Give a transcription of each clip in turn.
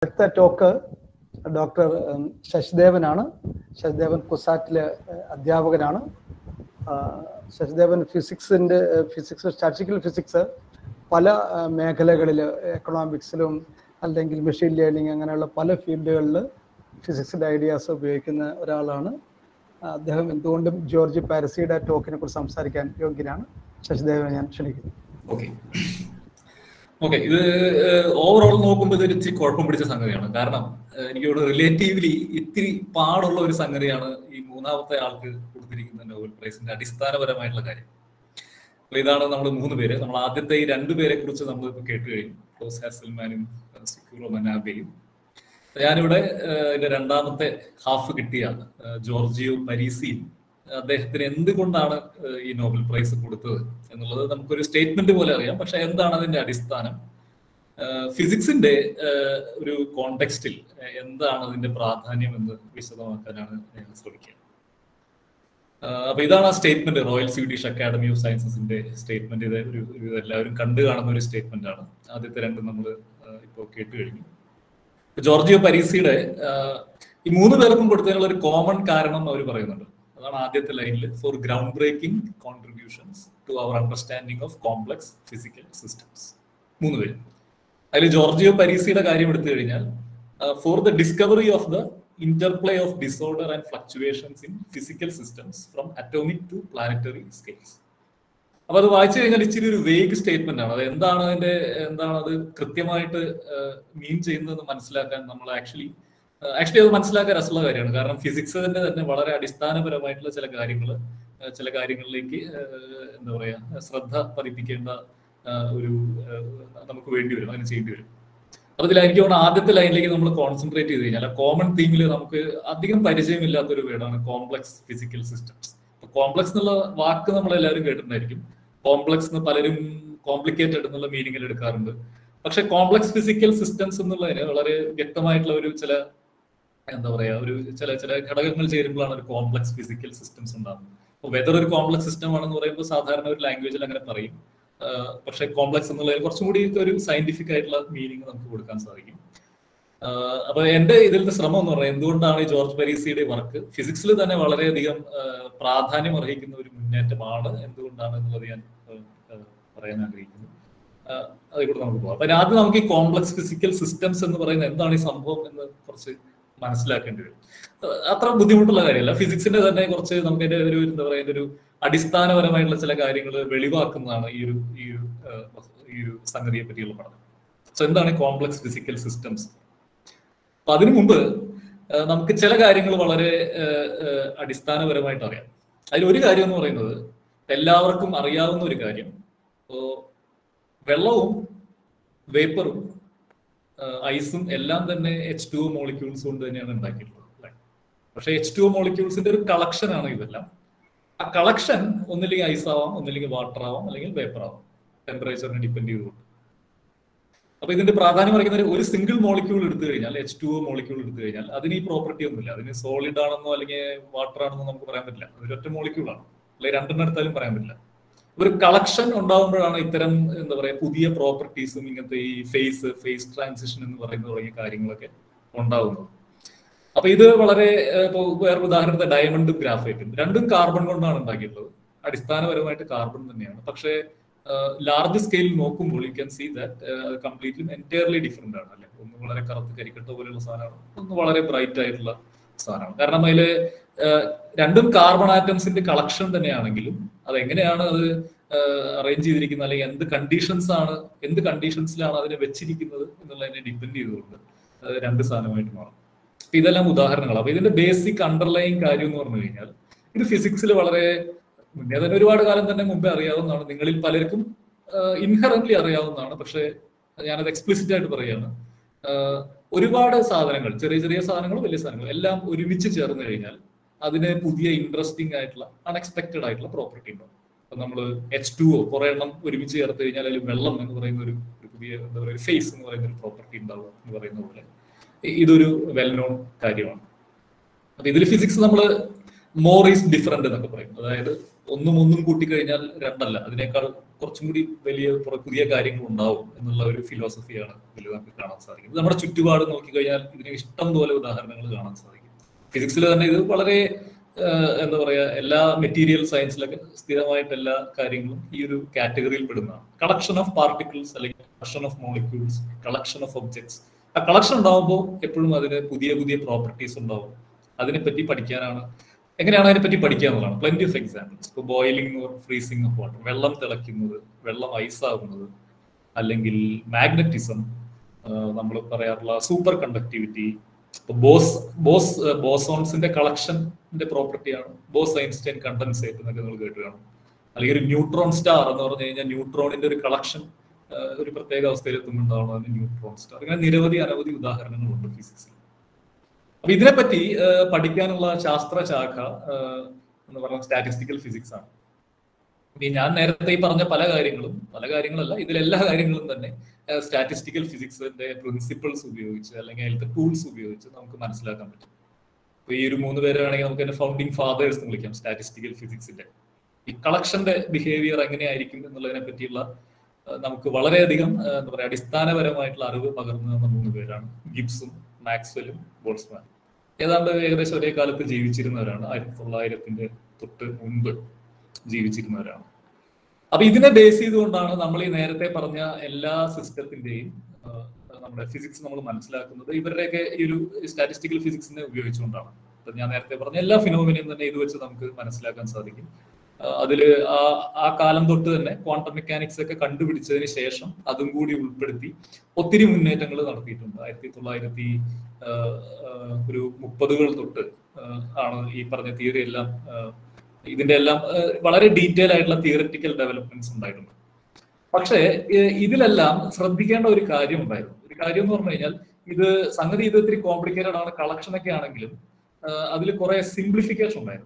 അടുത്ത talk doctor ശശിദേവനാണ് Sasidevan കുസാറ്റിലെ അധ്യാപകനാണ് ശശിദേവൻ ഫിസിക്സിൻ്റെ ഫിസിക്സ് സ്റ്റാറ്റിസ്റ്റിക്കൽ ഫിസിക്സ് പല മേഖലകളിൽ എക്കണോമിക്സിലും അല്ലെങ്കിൽ മെഷീൻ ലേണിംഗ് അങ്ങനെയുള്ള പല ഫീൽഡുകളിൽ ഫിസിക്സിൻ്റെ ഐഡിയാസ് ഉപയോഗിക്കുന്ന ഒരാളാണ് അദ്ദേഹം എന്തുകൊണ്ടും ജോർജ് പാരസിയുടെ ടോക്കിനെ കുറിച്ച് സംസാരിക്കാൻ യോഗ്യനാണ് ശശിദേവനെ ഞാൻ ക്ഷണിക്കുന്നു ഓക്കെ ഓക്കെ ഇത് ഓവറോൾ നോക്കുമ്പോൾ ഇതൊരു ഇത്തിരി കുഴപ്പം പിടിച്ച സംഗതിയാണ് കാരണം എനിക്ക് തോന്നുന്നു റിലേറ്റീവ്ലി ഇത്തിരി പാടുള്ള ഒരു സംഗതിയാണ് ഈ മൂന്നാമത്തെ ആൾക്ക് കൊടുത്തിരിക്കുന്ന നോബൽ പ്രൈസിന്റെ അടിസ്ഥാനപരമായിട്ടുള്ള കാര്യം അപ്പൊ ഇതാണ് നമ്മൾ മൂന്ന് പേര് നമ്മൾ ആദ്യത്തെ ഈ രണ്ടു പേരെ കുറിച്ച് നമ്മൾ ഇപ്പൊ കേട്ട് കഴിഞ്ഞു ക്ലോസ് ഹാസൽമാനും സിക്യൂറോ മനാബയും ഞാനിവിടെ ഇതിന്റെ രണ്ടാമത്തെ ഹാഫ് കിട്ടിയ ജോർജിയോ പരീസിയും അദ്ദേഹത്തിന് എന്തുകൊണ്ടാണ് ഈ നോബൽ പ്രൈസ് കൊടുത്തത് എന്നുള്ളത് നമുക്കൊരു സ്റ്റേറ്റ്മെന്റ് പോലെ അറിയാം പക്ഷെ എന്താണ് അതിന്റെ അടിസ്ഥാനം ഫിസിക്സിന്റെ ഒരു കോണ്ടെക്സ്റ്റിൽ എന്താണ് അതിന്റെ പ്രാധാന്യം എന്ന് വിശദമാക്കാനാണ് ഞാൻ ശ്രമിക്കുക അപ്പൊ ഇതാണ് ആ statement Royal Swedish Academy of സയൻസസിന്റെ സ്റ്റേറ്റ്മെന്റ് ഇത് ഒരു എല്ലാവരും കണ്ടു കാണുന്ന ഒരു സ്റ്റേറ്റ്മെന്റ് ആണ് ആദ്യത്തെ രണ്ട് നമ്മൾ ഇപ്പോൾ കേട്ട് കഴിഞ്ഞു ജോർജിയോ പരീസിയുടെ ഈ മൂന്ന് പേർക്കും കൊടുത്തതിനുള്ള ഒരു കോമൺ കാരണം അവർ പറയുന്നുണ്ട് അതാണ് ആദ്യത്തെ ലൈനിൽ for ground breaking contributions to our understanding of complex physical systems മൂന്ന് പേര് അതിൽ ജോർജിയോ പരീസിയുടെ കാര്യം എടുത്തു കഴിഞ്ഞാൽ for the discovery of the interplay of disorder and fluctuations in physical systems from atomic to planetary scales അപ്പൊ അത് വായിച്ചു കഴിഞ്ഞാൽ ഇച്ചിരി ഒരു വേഗ് സ്റ്റേറ്റ്മെന്റ് ആണ് അത് എന്താണ് അതിന്റെ എന്താണ് അത് കൃത്യമായിട്ട് മീൻ ചെയ്യുന്നത് മനസ്സിലാക്കാൻ നമ്മൾ ആക്ച്വലി ആക്ച്വലി അത് മനസ്സിലാക്കാൻ രസമുള്ള കാര്യമാണ് കാരണം ഫിസിക്സിന്റെ തന്നെ വളരെ അടിസ്ഥാനപരമായിട്ടുള്ള ചില കാര്യങ്ങൾ ചില കാര്യങ്ങളിലേക്ക് എന്താ പറയാ ശ്രദ്ധ പതിപ്പിക്കേണ്ട ഒരു നമുക്ക് വേണ്ടി വരും അതിന് ചെയ്യേണ്ടി വരും അപ്പൊ ഇതിൽ എനിക്ക് തോന്നുന്നു ആദ്യത്തെ ലൈനിലേക്ക് നമ്മൾ കോൺസെൻട്രേറ്റ് ചെയ്ത് കഴിഞ്ഞാൽ കോമൺ തീമിൽ നമുക്ക് അധികം പരിചയമില്ലാത്ത ഒരു വേർഡാണ് കോംപ്ലക്സ് ഫിസിക്കൽ സിസ്റ്റംസ് കോംപ്ലക്സ് എന്നുള്ള വാക്ക് നമ്മൾ എല്ലാവരും കേട്ടിട്ടുണ്ടായിരിക്കും കോംപ്ലക്സ് എന്ന് പലരും കോംപ്ലിക്കേറ്റഡ് എന്നുള്ള മീനിങ്ങിൽ എടുക്കാറുണ്ട് പക്ഷെ കോംപ്ലക്സ് ഫിസിക്കൽ സിസ്റ്റംസ് എന്നുള്ളതിന് വളരെ വ്യക്തമായിട്ടുള്ള ഒരു ചില എന്താ പറയാ ഒരു ചില ചില ഘടകങ്ങൾ ചേരുമ്പോഴാണ് ഒരു കോംപ്ലക്സ് ഫിസിക്കൽ സിസ്റ്റംസ് ഉണ്ടാകുന്നത് അപ്പോൾ വെതർ ഒരു കോംപ്ലക്സ് സിസ്റ്റം ആണെന്ന് പറയുമ്പോൾ സാധാരണ ഒരു ലാംഗ്വേജിൽ അങ്ങനെ പറയും പക്ഷെ കോംപ്ലക്സ് എന്നുള്ളതിന് കുറച്ചും കൂടി ഒരു സയന്റിഫിക് ആയിട്ടുള്ള മീനിങ് നമുക്ക് കൊടുക്കാൻ സാധിക്കും അപ്പൊ എന്റെ ഇതിലത്തെ ശ്രമം എന്ന് പറയുന്നത് എന്തുകൊണ്ടാണ് ഈ ജോർജ് പരീസിയുടെ വർക്ക് ഫിസിക്സിൽ തന്നെ വളരെയധികം പ്രാധാന്യം അർഹിക്കുന്ന ഒരു മുന്നേറ്റമാണ് എന്തുകൊണ്ടാണ് എന്നുള്ളത് ഞാൻ പറയാൻ ആഗ്രഹിക്കുന്നു അതിൽ കൂടെ നമുക്ക് പോകാം അപ്പൊ ആദ്യം നമുക്ക് ഈ കോംപ്ലക്സ് ഫിസിക്കൽ സിസ്റ്റംസ് എന്ന് പറയുന്നത് എന്താണ് ഈ സംഭവം എന്ന് കുറച്ച് മനസ്സിലാക്കേണ്ടി വരും അത്ര ബുദ്ധിമുട്ടുള്ള കാര്യമല്ല ഫിസിക്സിന്റെ തന്നെ കുറച്ച് നമുക്ക് അതിന്റെ ഒരു എന്താ പറയുക ഒരു അടിസ്ഥാനപരമായിട്ടുള്ള ചില കാര്യങ്ങൾ വെളിവാക്കുന്നതാണ് ഈ ഒരു ഈ ഒരു ഈ ഒരു സംഗതിയെ പറ്റിയുള്ള പഠനം സോ എന്താണ് കോംപ്ലക്സ് ഫിസിക്കൽ സിസ്റ്റംസ് അപ്പൊ അതിനു മുമ്പ് നമുക്ക് ചില കാര്യങ്ങൾ വളരെ അടിസ്ഥാനപരമായിട്ട് അറിയാം അതിൽ ഒരു കാര്യം എന്ന് പറയുന്നത് എല്ലാവർക്കും അറിയാവുന്ന ഒരു കാര്യം ഇപ്പോ വെള്ളവും വേപ്പറും ഐസും എല്ലാം തന്നെ എച്ച് ടു മോളിക്യൂൾസ് കൊണ്ട് തന്നെയാണ് ഉണ്ടാക്കിയിട്ടുള്ളത് പക്ഷെ എച്ച് ടു മോളിക്യൂൾസിന്റെ ഒരു കളക്ഷൻ ആണ് ഇതെല്ലാം ആ കളക്ഷൻ ഒന്നില്ലെങ്കിൽ ഐസ് ആവാം ഒന്നില്ലെങ്കിൽ വാട്ടർ ആവാം അല്ലെങ്കിൽ വേപ്പർ ആവാം ടെമ്പറേച്ചറിനെ ഡിപ്പെൻഡ് ചെയ്തുകൊണ്ട് അപ്പൊ ഇതിന്റെ പ്രാധാന്യം പറയുന്നത് ഒരു സിംഗിൾ മോളിക്യൂൾ എടുത്തു കഴിഞ്ഞാൽ എച്ച് ടു മോളിക്യൂൾ എടുത്തു കഴിഞ്ഞാൽ അതിന് ഈ പ്രോപ്പർട്ടി ഒന്നുമില്ല അതിന് സോളിഡ് ആണെന്നോ അല്ലെങ്കിൽ വാട്ടർ ആണെന്നോ നമുക്ക് പറയാൻ പറ്റില്ല അതൊരു ഒറ്റ മോളിക്യൂൾ ആണ് അല്ലെങ്കിൽ രണ്ടെണ്ണം എടുത്താലും പറയാൻ പറ്റില്ല ഒരു കളക്ഷൻ ഉണ്ടാകുമ്പോഴാണ് ഇത്തരം എന്താ പറയാ പുതിയ പ്രോപ്പർട്ടീസും ഇങ്ങനത്തെ ഈ ഫേസ് ഫേസ് ട്രാൻസിഷൻ എന്ന് പറയുന്ന തുടങ്ങിയ കാര്യങ്ങളൊക്കെ ഉണ്ടാകുന്നത് അപ്പൊ ഇത് വളരെ ഇപ്പോൾ വേറെ ഉദാഹരണത്തെ ഡയമണ്ടും ഗ്രാഫൈറ്റും രണ്ടും കാർബൺ കൊണ്ടാണ് ഉണ്ടാക്കിയിട്ടുള്ളത് അടിസ്ഥാനപരമായിട്ട് കാർബൺ തന്നെയാണ് പക്ഷേ ലാർജ് സ്കെയിലിൽ നോക്കുമ്പോൾ you can see that completely entirely different ആണ് അല്ലെ ഒന്ന് വളരെ കറുത്ത് കരിക്കട്ട പോലെയുള്ള സാധനമാണ് ഒന്ന് വളരെ ബ്രൈറ്റ് ആയിട്ടുള്ള സാധനമാണ് കാരണം അതില് രണ്ടും കാർബൺ ആറ്റംസിന്റെ കളക്ഷൻ തന്നെയാണെങ്കിലും അത് എങ്ങനെയാണ് അത് അറേഞ്ച് ചെയ്തിരിക്കുന്നത് അല്ലെങ്കിൽ എന്ത് കണ്ടീഷൻസ് ആണ് എന്ത് കണ്ടീഷൻസിലാണ് അതിനെ വെച്ചിരിക്കുന്നത് എന്നുള്ളതിനെ ഡിപ്പെൻഡ് ചെയ്തുകൊണ്ട് രണ്ട് സാധനമായിട്ട് മാറും ഇതെല്ലാം ഉദാഹരണങ്ങൾ അപ്പൊ ഇതിന്റെ ബേസിക് അണ്ടർലൈൻ കാര്യം എന്ന് പറഞ്ഞു കഴിഞ്ഞാൽ ഇത് ഫിസിക്സിൽ വളരെ മുന്നേ തന്നെ ഒരുപാട് കാലം തന്നെ മുമ്പേ അറിയാവുന്നതാണ് നിങ്ങളിൽ പലർക്കും ഇൻഹറന്റ്ലി അറിയാവുന്നതാണ് പക്ഷേ ഞാനത് എക്സ്പ്ലിസിറ്റ് ആയിട്ട് പറയുകയാണ് ഒരുപാട് സാധനങ്ങൾ ചെറിയ ചെറിയ സാധനങ്ങൾ വലിയ സാധനങ്ങൾ എല്ലാം ഒരുമിച്ച് ചേർന്ന് കഴിഞ്ഞാൽ അതിന് പുതിയ ഇൻട്രസ്റ്റിംഗ് ആയിട്ടുള്ള അൺഎക്സ്പെക്ടഡ് ആയിട്ടുള്ള പ്രോപ്പർട്ടി ഉണ്ടാവും അപ്പൊ നമ്മൾ എച്ച് ടു ഒ കുറെ എണ്ണം ഒരുമിച്ച് ചേർത്ത് കഴിഞ്ഞാൽ അതിൽ വെള്ളം എന്ന് പറയുന്ന ഒരു പുതിയ എന്താ പറയുക ഫേസ് എന്ന് പറയുന്ന ഒരു പ്രോപ്പർട്ടി ഉണ്ടാവുക എന്ന് പറയുന്ന പോലെ ഇതൊരു വെൽ നോൺ കാര്യമാണ് അപ്പൊ ഇതിൽ ഫിസിക്സ് നമ്മൾ മോർ ഈസ് ഡിഫറെന്റ് എന്നൊക്കെ പറയും അതായത് ഒന്നും ഒന്നും കൂട്ടിക്കഴിഞ്ഞാൽ രണ്ടല്ല അതിനേക്കാൾ കുറച്ചും കൂടി വലിയ കുറെ പുതിയ കാര്യങ്ങൾ ഉണ്ടാവും എന്നുള്ള ഒരു ഫിലോസഫിയാണ് ഇതിൽ നമുക്ക് കാണാൻ സാധിക്കുന്നത് നമ്മുടെ ചുറ്റുപാട് നോക്കിക്കഴിഞ്ഞാൽ ഇതിന് ഇഷ്ടം പോലെ ഉദാഹരണങ്ങൾ കാണാൻ സാധിക്കും ഫിസിക്സിൽ തന്നെ ഇത് വളരെ ആഹ്, എന്താ പറയാ എല്ലാ മെറ്റീരിയൽ സയൻസിലൊക്കെ സ്ഥിരമായിട്ട് എല്ലാ കാര്യങ്ങളും ഈ ഒരു കാറ്റഗറിയിൽ പെടുന്നതാണ് കളക്ഷൻ ഓഫ് പാർട്ടിക്കിൾസ് അല്ലെങ്കിൽ collection of molecules collection of objects ആ കളക്ഷൻ ഉണ്ടാകുമ്പോൾ എപ്പോഴും അതിന് പുതിയ പുതിയ പ്രോപ്പർട്ടീസ് ഉണ്ടാവും അതിനെപ്പറ്റി പഠിക്കാനാണ് എങ്ങനെയാണ് അതിനെപ്പറ്റി പഠിക്കുക എന്നുള്ളതാണ് പ്ലെന്റി ഓഫ് എക്സാമ്പിൾസ് ഇപ്പോൾ boiling or freezing of water വെള്ളം തിളയ്ക്കുന്നത് വെള്ളം ഐസ് ആകുന്നത് അല്ലെങ്കിൽ മാഗ്നറ്റിസം നമ്മൾ പറയാറുള്ള സൂപ്പർ കണ്ടക്ടിവിറ്റി ഇപ്പൊ ബോസ് ബോസ് ബോസോൺസിന്റെ കളക്ഷന്റെ പ്രോപ്പർട്ടിയാണ് ബോസ് ഐൻസ്റ്റൈൻ കണ്ടൻസേറ്റ് എന്നൊക്കെ നിങ്ങൾ കേട്ട് കാണും അല്ലെങ്കിൽ ഒരു ന്യൂട്രോൺ സ്റ്റാർ എന്ന് പറഞ്ഞു കഴിഞ്ഞാൽ ന്യൂട്രോണിന്റെ ഒരു കളക്ഷൻ ഒരു പ്രത്യേക അവസ്ഥയിൽ എത്തുന്നുണ്ടാവണം അതിന് ന്യൂട്രോൺ സ്റ്റാർ അങ്ങനെ നിരവധി അനവധി ഉദാഹരണങ്ങളുണ്ട് ഫിസിക്സിൽ അപ്പൊ ഇതിനെപ്പറ്റി ഏഹ്, പഠിക്കാനുള്ള ശാസ്ത്ര ശാഖ ഏഹ്, എന്ന് പറഞ്ഞ സ്റ്റാറ്റിസ്റ്റിക്കൽ ഫിസിക്സ് ആണ് ഇനി ഞാൻ നേരത്തെ ഈ പറഞ്ഞ പല കാര്യങ്ങളും പല കാര്യങ്ങളല്ല ഇതിലെല്ലാ കാര്യങ്ങളും തന്നെ സ്റ്റാറ്റിസ്റ്റിക്കൽ ഫിസിക്സിന്റെ പ്രിൻസിപ്പിൾസ് ഉപയോഗിച്ച് അല്ലെങ്കിൽ അതിലത്തെ ടൂൾസ് ഉപയോഗിച്ച് നമുക്ക് മനസ്സിലാക്കാൻ പറ്റും ഇപ്പൊ ഈ ഒരു മൂന്ന് പേര് വേണമെങ്കിൽ നമുക്ക് എന്നെ ഫൗണ്ടിങ് ഫാദേഴ്സ് എന്ന് വിളിക്കാം സ്റ്റാറ്റിസ്റ്റിക്കൽ ഫിസിക്സിന്റെ ഈ കളക്ഷന്റെ ബിഹേവിയർ എങ്ങനെയായിരിക്കും എന്നുള്ളതിനെ പറ്റിയുള്ള ഏഹ്, നമുക്ക് വളരെയധികം ഏഹ്, എന്താ പറയാ അടിസ്ഥാനപരമായിട്ടുള്ള അറിവ് പകർന്നു തന്ന മൂന്ന് പേരാണ് ഗിബ്സും മാക്സ്വെലും ബോൾസ്മാനും ഏതാണ്ട് ഏകദേശം ഒരേ കാലത്ത് ജീവിച്ചിരുന്നവരാണ് ആയിരത്തി തൊള്ളായിരത്തിന്റെ തൊട്ട് മുൻപ് ജീവിച്ചിരുന്നവരാണ് അപ്പൊ ഇതിനെ ബേസ് ചെയ്തുകൊണ്ടാണ് നമ്മൾ ഈ നേരത്തെ പറഞ്ഞ എല്ലാ സിസ്റ്റത്തിന്റെയും നമ്മുടെ ഫിസിക്സ് നമ്മൾ മനസ്സിലാക്കുന്നത് ഇവരുടെയൊക്കെ ഈ ഒരു സ്റ്റാറ്റിസ്റ്റിക്കൽ ഫിസിക്സിനെ ഉപയോഗിച്ചുകൊണ്ടാണ് ഇപ്പൊ ഞാൻ നേരത്തെ പറഞ്ഞ എല്ലാ ഫിനോമിനെയും തന്നെ ഇത് വെച്ച് നമുക്ക് മനസ്സിലാക്കാൻ സാധിക്കും ആ, അതില് ആ ആ കാലം തൊട്ട് തന്നെ ക്വാണ്ടം മെക്കാനിക്സ് ഒക്കെ കണ്ടുപിടിച്ചതിന് ശേഷം അതും കൂടി ഉൾപ്പെടുത്തി ഒത്തിരി മുന്നേറ്റങ്ങൾ നടത്തിയിട്ടുണ്ട് ആയിരത്തി തൊള്ളായിരത്തി ആ, ആ, ഒരു മുപ്പതുകൾ തൊട്ട് ആ, ആണ് ഈ പറഞ്ഞ തിയറി എല്ലാം ആ, ഇതിന്റെ എല്ലാം ആ, വളരെ ഡീറ്റെയിൽ ആയിട്ടുള്ള തിയററ്റിക്കൽ ഡെവലപ്മെന്റ്സ് ഉണ്ടായിട്ടുണ്ട് പക്ഷേ ഏഹ്, ഇതിലെല്ലാം ശ്രദ്ധിക്കേണ്ട ഒരു കാര്യം ഉണ്ടായിരുന്നു ഒരു കാര്യം എന്ന് പറഞ്ഞു കഴിഞ്ഞാൽ ഇത് സംഗതി ഇത് ഇത്തിരി കോംപ്ലിക്കേറ്റഡ് ആണ് കളക്ഷൻ ഒക്കെ ആണെങ്കിലും അതിൽ കുറെ സിംപ്ലിഫിക്കേഷൻ ഉണ്ടായിരുന്നു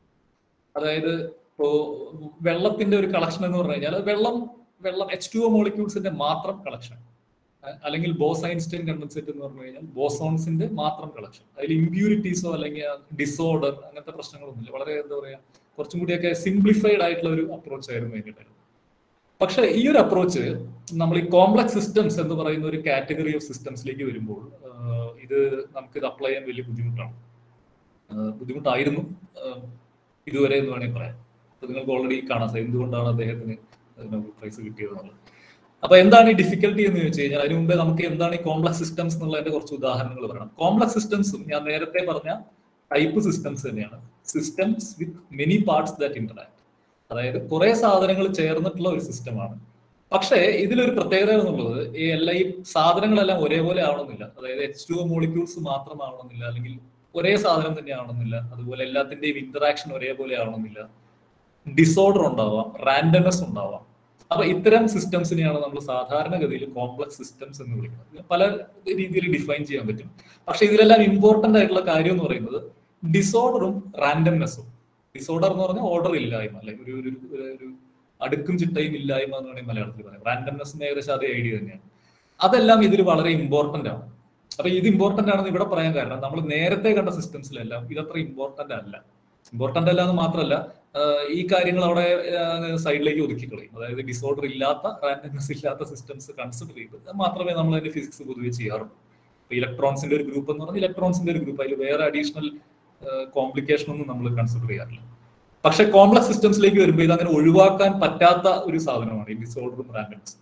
അതായത് ഇപ്പോ വെള്ളത്തിന്റെ ഒരു കളക്ഷൻ എന്ന് പറഞ്ഞു കഴിഞ്ഞാൽ വെള്ളം വെള്ളം എച്ച് ടു ഒ മോളിക്യൂൾസിന്റെ മാത്രം കളക്ഷൻ അല്ലെങ്കിൽ ബോസ് ഐൻസ്റ്റൈൻ കണ്ടൻസേറ്റ് എന്ന് പറഞ്ഞു കഴിഞ്ഞാൽ ബോസോൺസിന്റെ മാത്രം കളക്ഷൻ അതിൽ ഇമ്പ്യൂരിറ്റീസോ അല്ലെങ്കിൽ ഡിസോർഡർ അങ്ങനത്തെ പ്രശ്നങ്ങളൊന്നുമില്ല വളരെ എന്താ പറയാ കുറച്ചും കൂടിയൊക്കെ സിംപ്ലിഫൈഡ് ആയിട്ടുള്ള ഒരു അപ്രോച്ച് ആയിരുന്നു അതിൻ്റെ പക്ഷെ ഈ ഒരു അപ്രോച്ച് നമ്മൾ ഈ കോംപ്ലക്സ് സിസ്റ്റംസ് എന്ന് പറയുന്ന ഒരു കാറ്റഗറി ഓഫ് സിസ്റ്റംസിലേക്ക് വരുമ്പോൾ ആഹ് ഇത് നമുക്ക് ഇത് അപ്ലൈ ചെയ്യാൻ വലിയ ബുദ്ധിമുട്ടാണ് ആഹ് ബുദ്ധിമുട്ടായിരുന്നു ആഹ് ഇതുവരെ എന്ന് വേണമെങ്കിൽ പറയാം അപ്പൊ നിങ്ങൾക്ക് ഓൾറെഡി കാണാൻ സാധിക്കും എന്തുകൊണ്ടാണ് അദ്ദേഹത്തിന് നോബൽ പ്രൈസ് കിട്ടിയത് എന്നുള്ളത് അപ്പൊ എന്താണ് ഈ ഡിഫിക്കൽട്ടി എന്ന് ചോദിച്ചു കഴിഞ്ഞാൽ അതിന് മുമ്പേ നമുക്ക് എന്താണ് ഈ കോംപ്ലക്സ് സിസ്റ്റംസ് എന്നുള്ളതിന്റെ കുറച്ച് ഉദാഹരണങ്ങൾ പറയണം കോംപ്ലക്സ് സിസ്റ്റംസും ഞാൻ നേരത്തെ പറഞ്ഞ ടൈപ്പ് സിസ്റ്റംസ് തന്നെയാണ് systems with many parts that interact അതായത് കുറെ സാധനങ്ങൾ ചേർന്നിട്ടുള്ള ഒരു സിസ്റ്റമാണ് പക്ഷേ ഇതിലൊരു പ്രത്യേകത എന്നുള്ളത് ഈ എല്ലാ ഈ സാധനങ്ങളെല്ലാം ഒരേപോലെ ആവണമെന്നില്ല അതായത് എച്ച് ടു മോളിക്യൂൾസ് മാത്രമാവണമെന്നില്ല അല്ലെങ്കിൽ ഒരേ സാധനം തന്നെ ആവണമെന്നില്ല അതുപോലെ എല്ലാത്തിന്റെയും ഇന്ററാക്ഷൻ ഒരേപോലെ ആവണമെന്നില്ല ഡിസോർഡർ ഉണ്ടാവാം റാൻഡമസ് ഉണ്ടാവാം അപ്പൊ ഇത്തരം സിസ്റ്റംസിനെയാണ് നമ്മൾ സാധാരണഗതിയിൽ കോംപ്ലക്സ് സിസ്റ്റംസ് എന്ന് വിളിക്കുന്നത് ഇതിനെ പല രീതിയിൽ ഡിഫൈൻ ചെയ്യാൻ പറ്റും പക്ഷെ ഇതിലെല്ലാം ഇമ്പോർട്ടന്റ് ആയിട്ടുള്ള കാര്യം എന്ന് പറയുന്നത് ഡിസോർഡറും റാൻഡംനെസ്സും ഡിസോർഡർ എന്ന് പറഞ്ഞാൽ ഓർഡർ ഇല്ലായ്മ അല്ലെ ഒരു ഒരു ഒരു- ഒരു അടുക്കും ചിട്ടയും ഇല്ലായ്മ എന്ന് വേണമെങ്കിൽ മലയാളത്തിൽ പറയാം റാൻഡംനെസ്സിന് ഏകദേശം അതേ ഐഡിയ തന്നെയാണ് അതെല്ലാം ഇതിൽ വളരെ ഇമ്പോർട്ടന്റ് ആണ് അപ്പൊ ഇത് ഇമ്പോർട്ടന്റ് ആണെന്ന് ഇവിടെ പറയാൻ കാരണം നമ്മൾ നേരത്തെ കണ്ട സിസ്റ്റംസിലെല്ലാം ഇതത്ര ഇമ്പോർട്ടന്റ് അല്ല ഇമ്പോർട്ടന്റ് അല്ല എന്ന് മാത്രമല്ല ആഹ് ഈ കാര്യങ്ങൾ അവിടെ സൈഡിലേക്ക് ഒതുക്കി കളയും അതായത് ഡിസോർഡർ ഇല്ലാത്ത റാൻഡംനെസ് ഇല്ലാത്ത സിസ്റ്റംസ് കൺസിഡർ ചെയ്ത് അത് മാത്രമേ നമ്മൾ അതിന്റെ ഫിസിക്സ് പൊതുവെ ചെയ്യാറുള്ളൂ ഇപ്പൊ ഇലക്ട്രോൺസിന്റെ ഒരു ഗ്രൂപ്പ് എന്ന് പറഞ്ഞാൽ ഇലക്ട്രോൺസിന്റെ ഒരു ഗ്രൂപ്പ് അതിൽ വേറെ അഡീഷണൽ കോംപ്ലിക്കേഷൻ ഒന്നും നമ്മൾ കൺസിഡർ ചെയ്യാറില്ല പക്ഷെ കോംപ്ലക്സ് സിസ്റ്റംസിലേക്ക് വരുമ്പോൾ ഇത് അങ്ങനെ ഒഴിവാക്കാൻ പറ്റാത്ത ഒരു സാധനമാണ് ഈ ഡിസോർഡറും റാൻഡംസും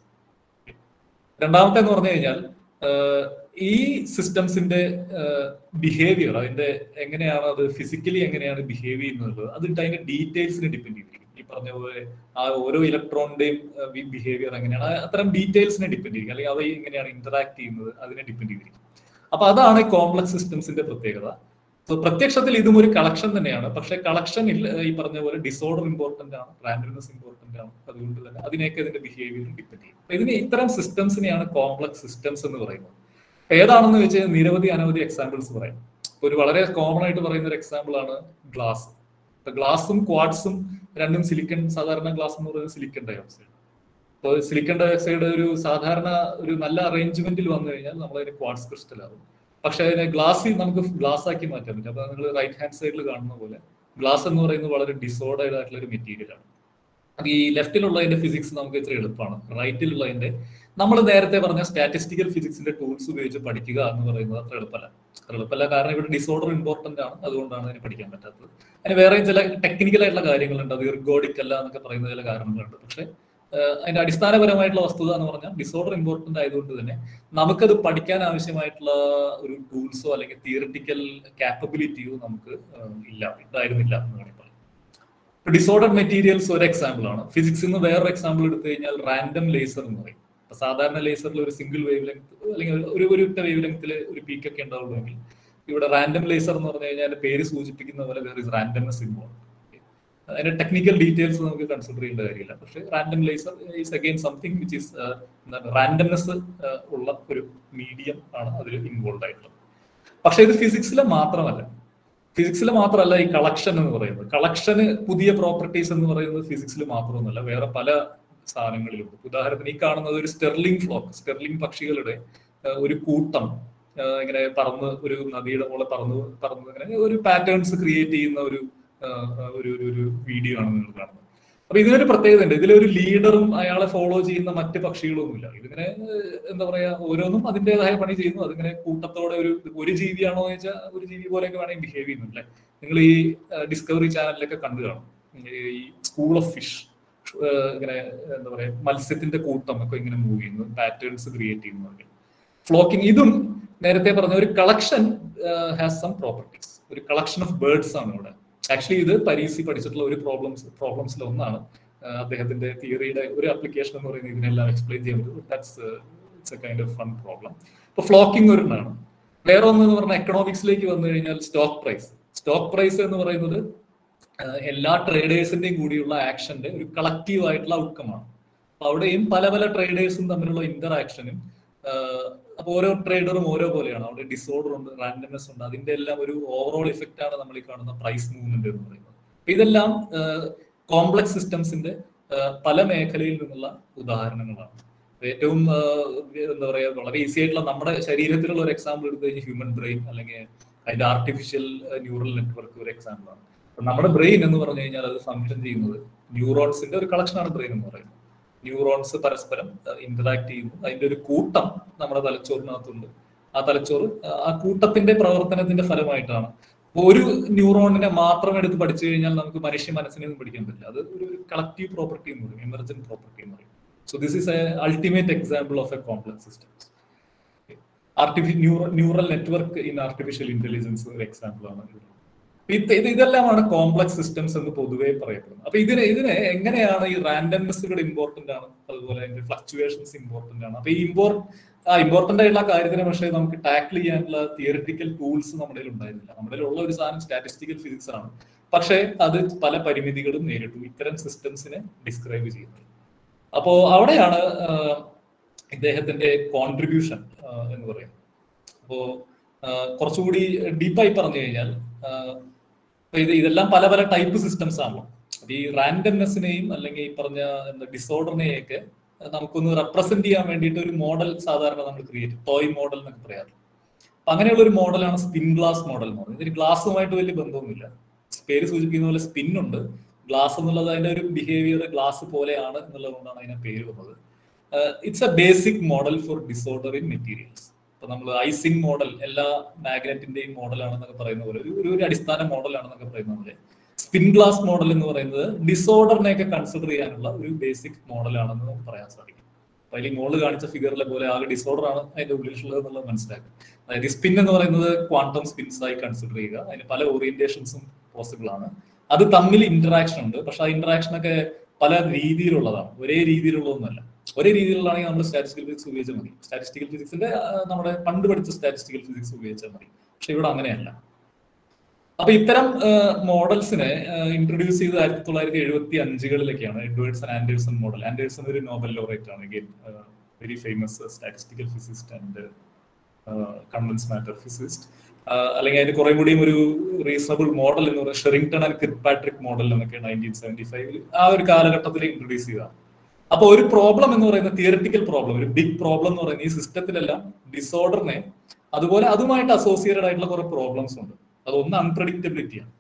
രണ്ടാമത്തെ എന്ന് പറഞ്ഞു കഴിഞ്ഞാൽ ആഹ് ഈ സിസ്റ്റംസിന്റെ ബിഹേവിയർ അതിന്റെ എങ്ങനെയാണ് അത് ഫിസിക്കലി എങ്ങനെയാണ് ബിഹേവ് ചെയ്യുന്നത് അത് അതിന്റെ ഡീറ്റെയിൽസിനെ ഡിപ്പെൻഡ് ചെയ്തിരിക്കും ഈ പറഞ്ഞ പോലെ ആ ഓരോ ഇലക്ട്രോണിന്റെയും ബിഹേവിയർ എങ്ങനെയാണ് ആ അത്തരം ഡീറ്റെയിൽസിനെ ഡിപ്പെൻഡ് ചെയ്തിരിക്കും അല്ലെങ്കിൽ അവ എങ്ങനെയാണ് ഇന്ററാക്ട് ചെയ്യുന്നത് അതിനെ ഡിപ്പെൻഡ് ചെയ്തിരിക്കും അപ്പൊ അതാണ് കോംപ്ലക്സ് സിസ്റ്റംസിന്റെ പ്രത്യേകത സോ പ്രത്യക്ഷത്തിൽ ഇതും ഒരു കളക്ഷൻ തന്നെയാണ് പക്ഷെ കളക്ഷൻ ഈ പറഞ്ഞ പോലെ ഡിസോർഡർ ഇമ്പോർട്ടന്റ് ആണ് റാൻഡംനെസ് ഇമ്പോർട്ടന്റ് ആണ് അതുകൊണ്ട് തന്നെ അതിനെയൊക്കെ ഇതിന്റെ ബിഹേവിയർ ഡിപ്പെൻഡ് ചെയ്യും അപ്പൊ ഇതിന് ഇത്തരം സിസ്റ്റംസിനെയാണ് കോംപ്ലക്സ് സിസ്റ്റംസ് എന്ന് പറയുന്നത് ഏതാണെന്ന് വെച്ച് കഴിഞ്ഞാൽ നിരവധി അനവധി എക്സാമ്പിൾസ് പറയാം ഇപ്പൊ ഒരു വളരെ കോമൺ ആയിട്ട് പറയുന്ന ഒരു എക്സാമ്പിൾ ആണ് ഗ്ലാസ് ഇപ്പൊ ഗ്ലാസും ക്വാഡ്സും രണ്ടും സിലിക്കൺ സാധാരണ ഗ്ലാസ് എന്ന് പറയുന്നത് സിലിക്കൺ ഡയോക്സൈഡ് അപ്പോൾ സിലിക്കൺ ഡയോക്സൈഡ് ഒരു സാധാരണ ഒരു നല്ല അറേഞ്ച്മെന്റിൽ വന്നു കഴിഞ്ഞാൽ നമ്മൾ അതിന് ക്വാഡ്സ് ക്രിസ്റ്റൽ ആകും പക്ഷെ അതിനെ ഗ്ലാസ്സിൽ നമുക്ക് ഗ്ലാസ് ആക്കി മാറ്റാൻ പറ്റും അപ്പൊ നിങ്ങൾ റൈറ്റ് ഹാൻഡ് സൈഡിൽ കാണുന്ന പോലെ ഗ്ലാസ് എന്ന് പറയുന്നത് വളരെ ഡിസോർഡേഡ് ആയിട്ടുള്ള ഒരു മെറ്റീരിയൽ ആണ് അത് ഈ ലെഫ്റ്റിലുള്ളതിന്റെ ഫിസിക്സ് നമുക്ക് ഇത്ര എളുപ്പമാണ് റൈറ്റിലുള്ളതിന്റെ നമ്മൾ നേരത്തെ പറഞ്ഞ സ്റ്റാറ്റിസ്റ്റിക്കൽ ഫിസിക്സിന്റെ ടൂൾസ് ഉപയോഗിച്ച് പഠിക്കുക എന്ന് പറയുന്നത് അത്ര എളുപ്പമല്ല അത്ര എളുപ്പമല്ല കാരണം ഇവിടെ ഡിസോർഡർ ഇമ്പോർട്ടന്റ് ആണ് അതുകൊണ്ടാണ് അതിന് പഠിക്കാൻ പറ്റാത്തത് അതിന് വേറെയും ചില ടെക്നിക്കൽ ആയിട്ടുള്ള കാര്യങ്ങളുണ്ട് അത് ഇർഗോഡിക് അല്ല എന്നൊക്കെ പറയുന്ന ചില കാരണങ്ങളുണ്ട് പക്ഷെ അതിന്റെ അടിസ്ഥാനപരമായിട്ടുള്ള വസ്തുത എന്ന് പറഞ്ഞാൽ ഡിസോർഡർ ഇമ്പോർട്ടന്റ് ആയതുകൊണ്ട് തന്നെ നമുക്കത് പഠിക്കാൻ ആവശ്യമായിട്ടുള്ള ഒരു ടൂൾസോ അല്ലെങ്കിൽ തിയറിറ്റിക്കൽ കാപ്പബിലിറ്റിയോ നമുക്ക് ഇല്ല ഉണ്ടായിരുന്നില്ല എന്ന് വേണമെങ്കിൽ പറയാം ഡിസോർഡർ മെറ്റീരിയൽസ് ഒരു എക്സാമ്പിൾ ആണ് ഫിസിക്സിൽ നിന്ന് വേറൊരു എക്സാമ്പിൾ എടുത്തു കഴിഞ്ഞാൽ റാൻഡം ലേസർ എന്ന് പറയും അപ്പൊ സാധാരണ ലേസറിൽ ഒരു സിംഗിൾ വേവ് ലെങ്ത് അല്ലെങ്കിൽ ഒരു ഒരു ഒറ്റ വേവ് ലെങ്ത്തിൽ ഒരു പീക്ക് ഒക്കെ ഉണ്ടാവുള്ളൂവെങ്കിൽ ഇവിടെ റാൻഡം ലേസർ എന്ന് പറഞ്ഞു കഴിഞ്ഞാൽ പേര് സൂചിപ്പിക്കുന്ന പോലെ വേറെ റാൻഡംനെസ് ഇൻവോൾവ് അതിന്റെ ടെക്നിക്കൽ ഡീറ്റെയിൽസ് നമുക്ക് കൺസിഡർ ചെയ്യേണ്ട കാര്യമില്ല പക്ഷെ random laser is again something which is randomness ഉള്ള ഒരു മീഡിയം ആണ് അതിൽ ഇൻവോൾവ് ആയിട്ടുള്ളത് പക്ഷെ ഇത് ഫിസിക്സിലെ മാത്രമല്ല ഫിസിക്സിൽ മാത്രമല്ല ഈ കളക്ഷൻ എന്ന് പറയുന്നത് കളക്ഷന് പുതിയ പ്രോപ്പർട്ടീസ് എന്ന് പറയുന്നത് ഫിസിക്സിൽ മാത്രമൊന്നുമല്ല വേറെ പല സാധനങ്ങളിലുണ്ട് ഉദാഹരണത്തിന് ഈ കാണുന്നത് ഒരു സ്റ്റെർലിംഗ് ഫ്ലോക്ക് സ്റ്റെർലിംഗ് പക്ഷികളുടെ ഒരു കൂട്ടം ഇങ്ങനെ പറന്ന് ഒരു നദിയുടെ പോലെ പറന്ന് പറന്ന് ഇങ്ങനെ ഒരു പാറ്റേൺസ് ക്രിയേറ്റ് ചെയ്യുന്ന ഒരു ഒരു ഒരു വീഡിയോ ആണ് നിങ്ങൾ കാണുന്നത് അപ്പൊ ഇതിനൊരു പ്രത്യേകത ഉണ്ട് ഇതിലൊരു ലീഡറും അയാളെ ഫോളോ ചെയ്യുന്ന മറ്റ് പക്ഷികളൊന്നുമില്ല ഇതിങ്ങനെ എന്താ പറയാ ഓരോന്നും അതിൻ്റെതായ പണി ചെയ്യുന്നു അതിങ്ങനെ കൂട്ടത്തോടെ ഒരു ഒരു ജീവിയാണോ എന്ന് വെച്ചാൽ ഒരു ജീവി പോലെയൊക്കെ വേണമെങ്കിൽ ബിഹേവ് ചെയ്യുന്നുണ്ടല്ലേ നിങ്ങൾ ഈ ഡിസ്കവറി ചാനലിലൊക്കെ കണ്ടു കാണും ഈ സ്കൂൾ ഓഫ് ഫിഷ് ഇങ്ങനെ എന്താ പറയാ മത്സ്യത്തിന്റെ കൂട്ടം ഒക്കെ ഇങ്ങനെ മൂവ് ചെയ്യുന്നു പാറ്റേൺസ് ക്രിയേറ്റ് ചെയ്യുന്നു ഫ്ലോക്കിംഗ് ഇതും നേരത്തെ പറഞ്ഞ ഒരു കളക്ഷൻ ഹാസ് സം പ്രോപ്പർട്ടീസ് ഒരു കളക്ഷൻ ഓഫ് ബേർഡ്സ് ആണ് ഇവിടെ ആക്ച്വലി ഇത് പരീസി പഠിച്ചിട്ടുള്ള ഒരു പ്രോബ്ലംസ് പ്രോബ്ലംസിൽ ഒന്നാണ് അദ്ദേഹത്തിന്റെ തിയറിയുടെ ഒരു ആപ്ലിക്കേഷൻ എന്ന് പറയുന്നത് ഇതിനെല്ലാം എക്സ്പ്ലെയിൻ ചെയ്യാൻ പറ്റും that's it's a kind of fun problem ഇപ്പൊ ഫ്ലോക്കിംഗ് ഒരെണ്ണമാണ് വേറെ ഒന്ന് എന്ന് പറഞ്ഞാൽ എക്കണോമിക്സിലേക്ക് വന്നു കഴിഞ്ഞാൽ സ്റ്റോക്ക് പ്രൈസ് സ്റ്റോക്ക് പ്രൈസ് എന്ന് പറയുന്നത് എല്ലാ ട്രേഡേഴ്സിന്റെയും കൂടിയുള്ള ആക്ഷന്റെ ഒരു കളക്റ്റീവ് ആയിട്ടുള്ള ഔട്ട്കമാണ് അപ്പൊ അവിടെയും പല പല ട്രേഡേഴ്സും തമ്മിലുള്ള ഇന്ററാക്ഷനും അപ്പൊ ഓരോ ട്രേഡറും ഓരോ പോലെയാണ് അവിടെ ഡിസോർഡർ ഉണ്ട് റാൻഡംനെസ് ഉണ്ട് അതിന്റെ എല്ലാം ഒരു ഓവറോൾ ഇഫക്റ്റ് ആണ് നമ്മൾ ഈ കാണുന്ന പ്രൈസ് മൂവ്മെന്റ് എന്ന് പറയുന്നത് ഇതെല്ലാം കോംപ്ലക്സ് സിസ്റ്റംസിന്റെ പല മേഖലയിൽ നിന്നുള്ള ഉദാഹരണങ്ങളാണ് ഏറ്റവും എന്താ പറയാ വളരെ ഈസി ആയിട്ടുള്ള നമ്മുടെ ശരീരത്തിലുള്ള ഒരു എക്സാമ്പിൾ എടുത്തു കഴിഞ്ഞാൽ ഹ്യൂമൻ ബ്രെയിൻ അല്ലെങ്കിൽ അതിന്റെ ആർട്ടിഫിഷ്യൽ ന്യൂറൽ നെറ്റ്വർക്ക് ഒരു എക്സാമ്പിൾ ആണ് നമ്മുടെ ബ്രെയിൻ എന്ന് പറഞ്ഞു കഴിഞ്ഞാൽ അത് ഫംഗ്ഷൻ ചെയ്യുന്നത് ന്യൂറോൺസിന്റെ ഒരു കളക്ഷനാണ് ബ്രെയിൻ എന്ന് പറയുന്നത് ന്യൂറോൺസ് പരസ്പരം ഇന്ററാക്ട് ചെയ്യുന്നു അതിന്റെ ഒരു കൂട്ടം നമ്മുടെ തലച്ചോറിനകത്തുണ്ട് ആ തലച്ചോറ് ആ കൂട്ടത്തിന്റെ പ്രവർത്തനത്തിന്റെ ഫലമായിട്ടാണ് ഒരു ന്യൂറോണിനെ മാത്രം എടുത്ത് പഠിച്ചു കഴിഞ്ഞാൽ നമുക്ക് മനുഷ്യ മനസ്സിനെ ഒന്നും പഠിക്കാൻ പറ്റില്ല അത് ഒരു കളക്റ്റീവ് പ്രോപ്പർട്ടി എന്ന് പറയും എമർജന്റ് പ്രോപ്പർട്ടി എന്ന് പറയും so this is a ultimate example of a complex systems ആർട്ടിഫി neural network in artificial intelligence ഒരു എക്സാമ്പിൾ ആണ് ഇത് ഇതെല്ലാമാണ് കോംപ്ലക്സ് സിസ്റ്റംസ് എന്ന് പൊതുവെ പറയപ്പെടുന്നത് അപ്പൊ ഇതിന് ഇതിന് എങ്ങനെയാണ് ഈ റാൻഡംനെസ്സുകൾ ഇമ്പോർട്ടന്റ് ആണ് അതുപോലെ അതിന്റെ ഫ്ലക്ച്വേഷൻസ് ഇമ്പോർട്ടന്റ് ആണ് അപ്പൊ ഈ ഇമ്പോർട്ട് ആ ഇമ്പോർട്ടന്റ് ആയിട്ടുള്ള കാര്യത്തിന് പക്ഷേ നമുക്ക് ടാക്കിൾ ചെയ്യാനുള്ള തിയറിറ്റിക്കൽ ടൂൾസ് നമ്മുടെ ഉണ്ടായിരുന്നില്ല നമ്മുടെ ഉള്ള ഒരു സാധനം സ്റ്റാറ്റിസ്റ്റിക്കൽ ഫിസിക്സ് ആണ് പക്ഷേ അത് പല പരിമിതികളും നേരിട്ടു ഇത്തരം സിസ്റ്റംസിനെ ഡിസ്ക്രൈബ് ചെയ്യുന്നത് അപ്പോ അവിടെയാണ് ഇദ്ദേഹത്തിന്റെ കോൺട്രിബ്യൂഷൻ എന്ന് പറയുന്നത് അപ്പോ കുറച്ചുകൂടി ഡീപ്പായി പറഞ്ഞു കഴിഞ്ഞാൽ ഇത് ഇതെല്ലാം പല പല ടൈപ്പ് സിസ്റ്റംസ് ആണല്ലോ അപ്പൊ ഈ റാൻഡംനെസ്സിനെയും അല്ലെങ്കിൽ ഈ പറഞ്ഞ എന്താ ഡിസോർഡറിനെയൊക്കെ നമുക്കൊന്ന് റെപ്രസെന്റ് ചെയ്യാൻ വേണ്ടിയിട്ട് ഒരു മോഡൽ സാധാരണ നമ്മൾ ക്രിയേറ്റ് ടോയ് മോഡൽ എന്നൊക്കെ പറയാറ് അപ്പൊ അങ്ങനെയുള്ള ഒരു മോഡലാണ് സ്പിൻ ഗ്ലാസ് മോഡൽ എന്ന് പറയുന്നത് ഇതിന് ഗ്ലാസുമായിട്ട് വലിയ ബന്ധമൊന്നുമില്ല പേര് സൂചിപ്പിക്കുന്ന പോലെ സ്പിൻ ഉണ്ട് ഗ്ലാസ് എന്നുള്ളത് അതിന്റെ ഒരു ബിഹേവിയർ ഗ്ലാസ് പോലെയാണ് എന്നുള്ളതുകൊണ്ടാണ് അതിന്റെ പേര് വന്നത് it's a basic model for disorder in materials ഇപ്പൊ നമ്മൾ ഐസിംഗ് മോഡൽ എല്ലാ മാഗ്നറ്റിന്റെയും മോഡലാണെന്നൊക്കെ പറയുന്ന പോലെ ഒരു ഒരു അടിസ്ഥാന മോഡലാണെന്നൊക്കെ പറയുന്ന പോലെ സ്പിൻ ഗ്ലാസ് മോഡൽ എന്ന് പറയുന്നത് ഡിസോർഡറിനെയൊക്കെ കൺസിഡർ ചെയ്യാനുള്ള ഒരു ബേസിക് മോഡലാണെന്ന് നമുക്ക് പറയാൻ സാധിക്കും അപ്പൊ അതിൽ മോള് കാണിച്ച ഫിഗറിലെ പോലെ ആകെ ഡിസോർഡർ ആണ് അതിന്റെ ഉള്ളിലുള്ളത് എന്നുള്ളത് മനസ്സിലാക്കുക അതായത് സ്പിൻ എന്ന് പറയുന്നത് ക്വാണ്ടം സ്പിൻസ് ആയി കൺസിഡർ ചെയ്യുക അതിന് പല ഓറിയന്റേഷൻസും പോസിബിൾ ആണ് അത് തമ്മിൽ ഇന്ററാക്ഷൻ ഉണ്ട് പക്ഷെ ആ ഇന്ററാക്ഷൻ ഒക്കെ പല രീതിയിലുള്ളതാണ് ഒരേ രീതിയിലുള്ളതൊന്നുമല്ല ഒരേ രീതിയിലുള്ളതാണെങ്കിൽ നമ്മൾ സ്റ്റാറ്റിസ്റ്റിക്കൽ ഫിസിക്സ് ഉപയോഗിച്ചാൽ മതി സ്റ്റാറ്റിസ്റ്റിക്കൽ ഫിസിക്സിന്റെ നമ്മുടെ പണ്ട് പഠിച്ച സ്റ്റാറ്റിസ്റ്റിക്കൽ ഫിസിക്സ് ഉപയോഗിച്ചാൽ മതി പക്ഷെ ഇവിടെ അങ്ങനെയല്ല അപ്പൊ ഇത്തരം മോഡൽസിനെ ഇൻട്രൊഡ്യൂസ് ചെയ്ത് ആയിരത്തി തൊള്ളായിരത്തി എഴുപത്തി അഞ്ചുകളിലൊക്കെയാണ് എഡ്വേർഡ്സൺ ആൻഡേഴ്സൺ മോഡൽ ആൻഡേഴ്സൺ ഒരു നോബൽ ലോറേറ്റ് ആണ് again very famous statistical physicist and condensed matter physicist അല്ലെങ്കിൽ അതിന് കുറെ കൂടിയും ഒരു റീസണബിൾ മോഡൽ എന്ന് പറയുന്നത് ഷെറിംഗ്ടൺ ആൻഡ് കിർപാട്രിക് മോഡൽ എന്നൊക്കെ നയൻറ്റീൻ സെവന്റി ഫൈവിൽ ആ ഒരു കാലഘട്ടത്തിൽ ഇൻട്രൊഡ്യൂസ് ചെയ്തതാണ് അപ്പൊ ഒരു പ്രോബ്ലം എന്ന് പറയുന്ന തിയറിറ്റിക്കൽ പ്രോബ്ലം ഒരു ബിഗ് പ്രോബ്ലം എന്ന് പറയുന്നത് ഈ സിസ്റ്റത്തിലെല്ലാം ഡിസോർഡറിനെ അതുപോലെ അതുമായിട്ട് അസോസിയേറ്റഡ് ആയിട്ടുള്ള കുറെ പ്രോബ്ലംസ് ഉണ്ട് അതൊന്ന് അൺപ്രഡിക്റ്റബിലിറ്റിയാണ്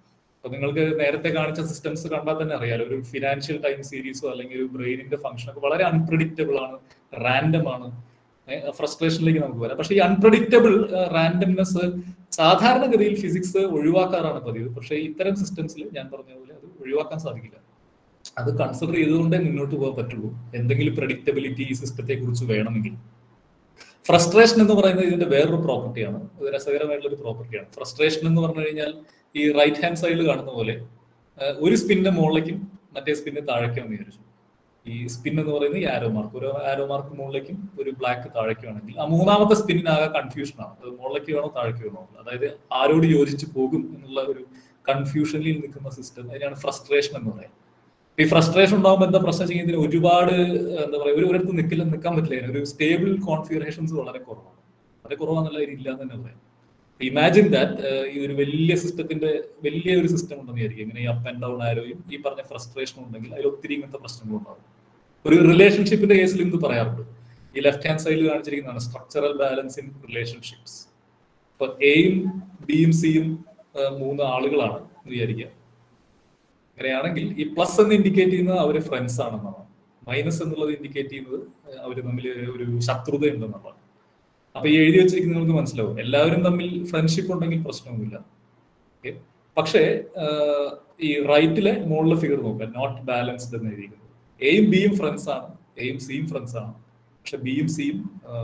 അപ്പൊ നിങ്ങൾക്ക് നേരത്തെ കാണിച്ച സിസ്റ്റംസ് കണ്ടാൽ തന്നെ അറിയാലോ ഒരു ഫിനാൻഷ്യൽ ടൈം സീരീസോ അല്ലെങ്കിൽ ഒരു ബ്രെയിനിന്റെ ഫംഗ്ഷൻ ഒക്കെ വളരെ അൺപ്രഡിക്റ്റബിൾ ആണ് റാൻഡം ആണ് ഫ്രസ്ട്രേഷനിലേക്ക് നമുക്ക് വരാം പക്ഷേ ഈ അൺപ്രഡിക്റ്റബിൾ റാൻഡംനെസ് സാധാരണഗതിയിൽ ഫിസിക്സ് ഒഴിവാക്കാറാണ് പതിവ് പക്ഷേ ഇത്തരം സിസ്റ്റംസിൽ ഞാൻ പറഞ്ഞ പോലെ അത് ഒഴിവാക്കാൻ സാധിക്കില്ല അത് കൺസിഡർ ചെയ്തുകൊണ്ടേ മുന്നോട്ട് പോകാൻ പറ്റുള്ളൂ എന്തെങ്കിലും പ്രഡിക്റ്റബിലിറ്റി ഈ സിസ്റ്റത്തെ കുറിച്ച് വേണമെങ്കിൽ ഫ്രസ്ട്രേഷൻ എന്ന് പറയുന്നത് ഇതിന്റെ വേറൊരു പ്രോപ്പർട്ടിയാണ് ഇത് രസകരമായിട്ടുള്ള ഒരു പ്രോപ്പർട്ടിയാണ് ഫ്രസ്ട്രേഷൻ എന്ന് പറഞ്ഞു കഴിഞ്ഞാൽ ഈ റൈറ്റ് ഹാൻഡ് സൈഡിൽ കാണുന്ന പോലെ ഒരു സ്പിന്നിന്റെ മുകളിലേക്കും മറ്റേ സ്പിന്ന് താഴേക്കും എന്ന് വിചാരിച്ചു ഈ സ്പിൻ എന്ന് പറയുന്നത് ഈ ആരോ മാർക്ക് ഒരു ആരോ മാർക്ക് മുകളിലേക്കും ഒരു ബ്ലാക്ക് താഴേക്കും ആണെങ്കിൽ ആ മൂന്നാമത്തെ സ്പിന്നിനാകെ കൺഫ്യൂഷൻ ആണ് അത് മുകളിലേക്ക് വേണോ താഴേക്ക് വേണോ അതായത് ആരോട് യോജിച്ച് പോകും എന്നുള്ള ഒരു കൺഫ്യൂഷനിൽ നിൽക്കുന്ന സിസ്റ്റം അതിനാണ് ഫ്രസ്ട്രേഷൻ എന്ന് പറയുന്നത് ഈ ഫ്രസ്ട്രേഷൻ ഉണ്ടാകുമ്പോൾ എന്താ പ്രശ്നം ചെയ്യുന്നതിന് ഒരുപാട് എന്താ പറയുക ഒരു ഒരിടത്ത് നിൽക്കില്ല നിൽക്കാൻ പറ്റില്ല ഒരു സ്റ്റേബിൾ കോൺഫിഗറേഷൻസ് വളരെ കുറവാണ് വളരെ കുറവാന്നുള്ള ഇല്ല എന്ന് തന്നെ പറയാം ഇമാജിൻ ദാറ്റ് ഈ ഒരു വലിയ സിസ്റ്റത്തിന്റെ വലിയ ഒരു സിസ്റ്റം ഉണ്ടെന്ന് വിചാരിക്കും ഇങ്ങനെ ഈ അപ്പ് ആൻഡ് ഡൗൺ ആരോയും ഈ പറഞ്ഞ ഫ്രസ്ട്രേഷൻ ഉണ്ടെങ്കിൽ അതിൽ ഒത്തിരി ഇങ്ങനത്തെ പ്രശ്നങ്ങളുണ്ടാകും ഒരു റിലേഷൻഷിപ്പിന്റെ കേസിൽ ഇത് പറയാറുണ്ട് ഈ ലെഫ്റ്റ് ഹാൻഡ് സൈഡിൽ കാണിച്ചിരിക്കുന്നതാണ് സ്ട്രക്ചറൽ ബാലൻസ് ഇൻ റിലേഷൻഷിപ്സ് ഇപ്പൊ എയും ബിയും സിയും മൂന്ന് ആളുകളാണ് എന്ന് വിചാരിക്കുക അങ്ങനെയാണെങ്കിൽ ഈ പ്ലസ് എന്ന് ഇൻഡിക്കേറ്റ് ചെയ്യുന്നത് അവര് ഫ്രണ്ട്സ് ആണെന്നാണ് മൈനസ് എന്നുള്ളത് ഇൻഡിക്കേറ്റ് ചെയ്യുന്നത് അവർ തമ്മിൽ ഒരു ശത്രുത ഉണ്ടെന്നുള്ളതാണ് അപ്പൊ ഈ എഴുതി വെച്ചിരിക്കുന്നത് നമുക്ക് മനസ്സിലാവും എല്ലാവരും തമ്മിൽ ഫ്രണ്ട്ഷിപ്പ് ഉണ്ടെങ്കിൽ പ്രശ്നമൊന്നുമില്ല ഓക്കെ പക്ഷേ ഈ റൈറ്റിലെ മുകളിലെ ഫിഗർ നോക്കുക നോട്ട് ബാലൻസ്ഡ് എന്ന് എഴുതിയിരിക്കുന്നത് എയും ബിയും ഫ്രണ്ട്സ് ആണ് എയും സിയും ഫ്രണ്ട്സ് ആണ് പക്ഷെ ബിയും സിയും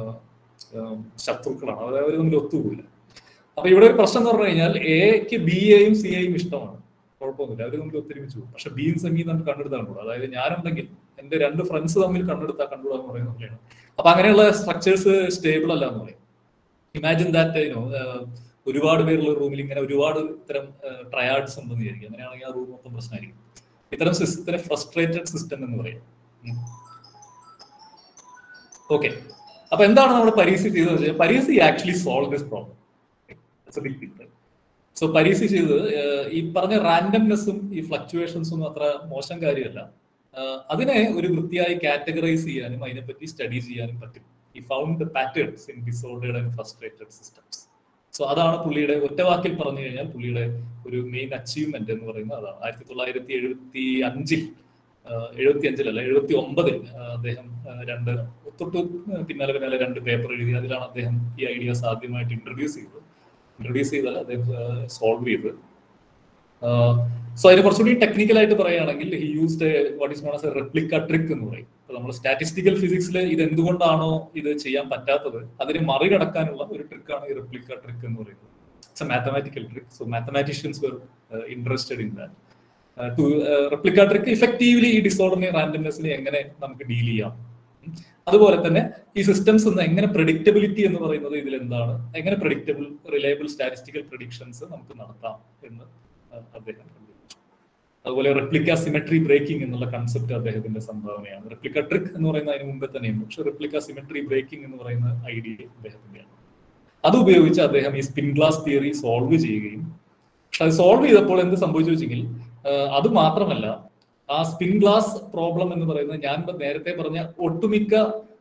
ശത്രുക്കളാണ് അതായത് അവർ തമ്മിൽ ഒത്തുപോകില്ല അപ്പൊ ഇവിടെ ഒരു പ്രശ്നം എന്ന് പറഞ്ഞു കഴിഞ്ഞാൽ എക്ക് ബി എയും സി എയും ഇഷ്ടമാണ് കുഴപ്പമൊന്നുമില്ല അവർ തമ്മിൽ ഒത്തൊരുമിച്ച് പോകും പക്ഷെ ബിയും സെമിയും തമ്മിൽ കണ്ടെടുത്താൽ കൂടും അതായത് ഞാനുണ്ടെങ്കിൽ എന്റെ രണ്ട് ഫ്രണ്ട്സ് തമ്മിൽ കണ്ടെടുത്താൽ കണ്ടുകൂടാ എന്ന് പറയുന്ന പോലെയാണ് അപ്പൊ അങ്ങനെയുള്ള സ്ട്രക്ചേഴ്സ് സ്റ്റേബിൾ അല്ല എന്ന് പറയും ഇമാജിൻ ദാറ്റ് യുനോ ഒരുപാട് പേരുള്ള റൂമിൽ ഇങ്ങനെ ഒരുപാട് ഇത്തരം ട്രയാഡ്സ് ഉണ്ടെന്ന് വിചാരിക്കും അങ്ങനെയാണെങ്കിൽ ആ റൂം മൊത്തം പ്രശ്നമായിരിക്കും ഇത്തരം സിസ്റ്റത്തിനെ ഫ്രസ്ട്രേറ്റഡ് സിസ്റ്റം എന്ന് പറയും ഓക്കെ അപ്പൊ എന്താണ് നമ്മൾ പരീക്ഷ ചെയ്തത് വെച്ചാൽ പരീക്ഷ actually solve this problem so പരീക്ഷ ചെയ്തത് ഈ പറഞ്ഞ റാൻഡംനെസ്സും ഈ ഫ്ലക്ച്വേഷൻസും അത്ര മോശം കാര്യമല്ല അതിനെ ഒരു വൃത്തിയായി കാറ്റഗറൈസ് ചെയ്യാനും അതിനെപ്പറ്റി സ്റ്റഡി ചെയ്യാനും പറ്റും ഈ found patterns in disordered and frustrated systems so അതാണ് പുള്ളിയുടെ ഒറ്റവാക്കിൽ പറഞ്ഞു കഴിഞ്ഞാൽ പുള്ളിയുടെ ഒരു മെയിൻ അച്ചീവ്മെന്റ് എന്ന് പറയുന്നത് അതാണ് ആയിരത്തി തൊള്ളായിരത്തി എഴുപത്തി അഞ്ചിൽ എഴുപത്തി അഞ്ചിലല്ല എഴുപത്തി ഒമ്പതിൽ അദ്ദേഹം രണ്ട് തൊട്ട് പിന്നാലെ പിന്നാലെ രണ്ട് പേപ്പർ എഴുതി അതിലാണ് അദ്ദേഹം ഈ ഐഡിയാസ് ആദ്യമായിട്ട് ഇൻട്രൊഡ്യൂസ് ചെയ്തത് ഇൻട്രൊഡ്യൂസ് ചെയ്തല്ല അദ്ദേഹം സോൾവ് ചെയ്തത് സോ അതിന് കുറച്ചുകൂടി ടെക്നിക്കൽ ആയിട്ട് പറയുകയാണെങ്കിൽ he used what is known as a replica trick എന്ന് പറയും ഇപ്പൊ നമ്മൾ സ്റ്റാറ്റിസ്റ്റിക്കൽ ഫിസിക്സിൽ ഇത് എന്തുകൊണ്ടാണോ ഇത് ചെയ്യാൻ പറ്റാത്തത് അതിനെ മറികടക്കാനുള്ള ഒരു ട്രിക്കാണ് ഈ റെപ്ലിക്ക ട്രിക്ക് എന്ന് പറയുന്നത് it's a mathematical trick so mathematicians were interested in that to replica trick effectively ഈ ഡിസോർഡറിനെ റാൻഡംനെസ്സിനെ എങ്ങനെ നമുക്ക് ഡീൽ ചെയ്യാം അതുപോലെ തന്നെ ഈ സിസ്റ്റംസ് എങ്ങനെ പ്രഡിക്റ്റബിലിറ്റി എന്ന് പറയുന്നത് ഇതിൽ എന്താണ് എങ്ങനെ പ്രഡിക്റ്റബിൾ റിലയബിൾ സ്റ്റാറ്റിസ്റ്റിക്കൽ പ്രഡിക്ഷൻസ് നമുക്ക് നടത്താം എന്ന് അദ്ദേഹം അതുപോലെ റെപ്ലിക്ക സിമെട്രി ബ്രേക്കിംഗ് എന്നുള്ള കൺസെപ്റ്റ് അദ്ദേഹത്തിന്റെ സംഭാവനയാണ് റെപ്ലിക്ക ട്രിക്ക് എന്ന് പറയുന്ന അതിന് മുമ്പേ തന്നെയുണ്ട് പക്ഷെ റെപ്ലിക്ക സിമെട്രി ബ്രേക്കിംഗ് എന്ന് പറയുന്ന ഐഡിയ അദ്ദേഹത്തിന്റെയാണ് അത് ഉപയോഗിച്ച് അദ്ദേഹം ഈ സ്പിൻ ഗ്ലാസ് തിയറി സോൾവ് ചെയ്യുകയും പക്ഷെ അത് സോൾവ് ചെയ്തപ്പോൾ എന്ത് സംഭവിച്ചു വെച്ചെങ്കിൽ അത് മാത്രമല്ല ആ സ്പിൻ ഗ്ലാസ് പ്രോബ്ലം എന്ന് പറയുന്നത് ഞാൻ നേരത്തെ പറഞ്ഞ ഒട്ടുമിക്ക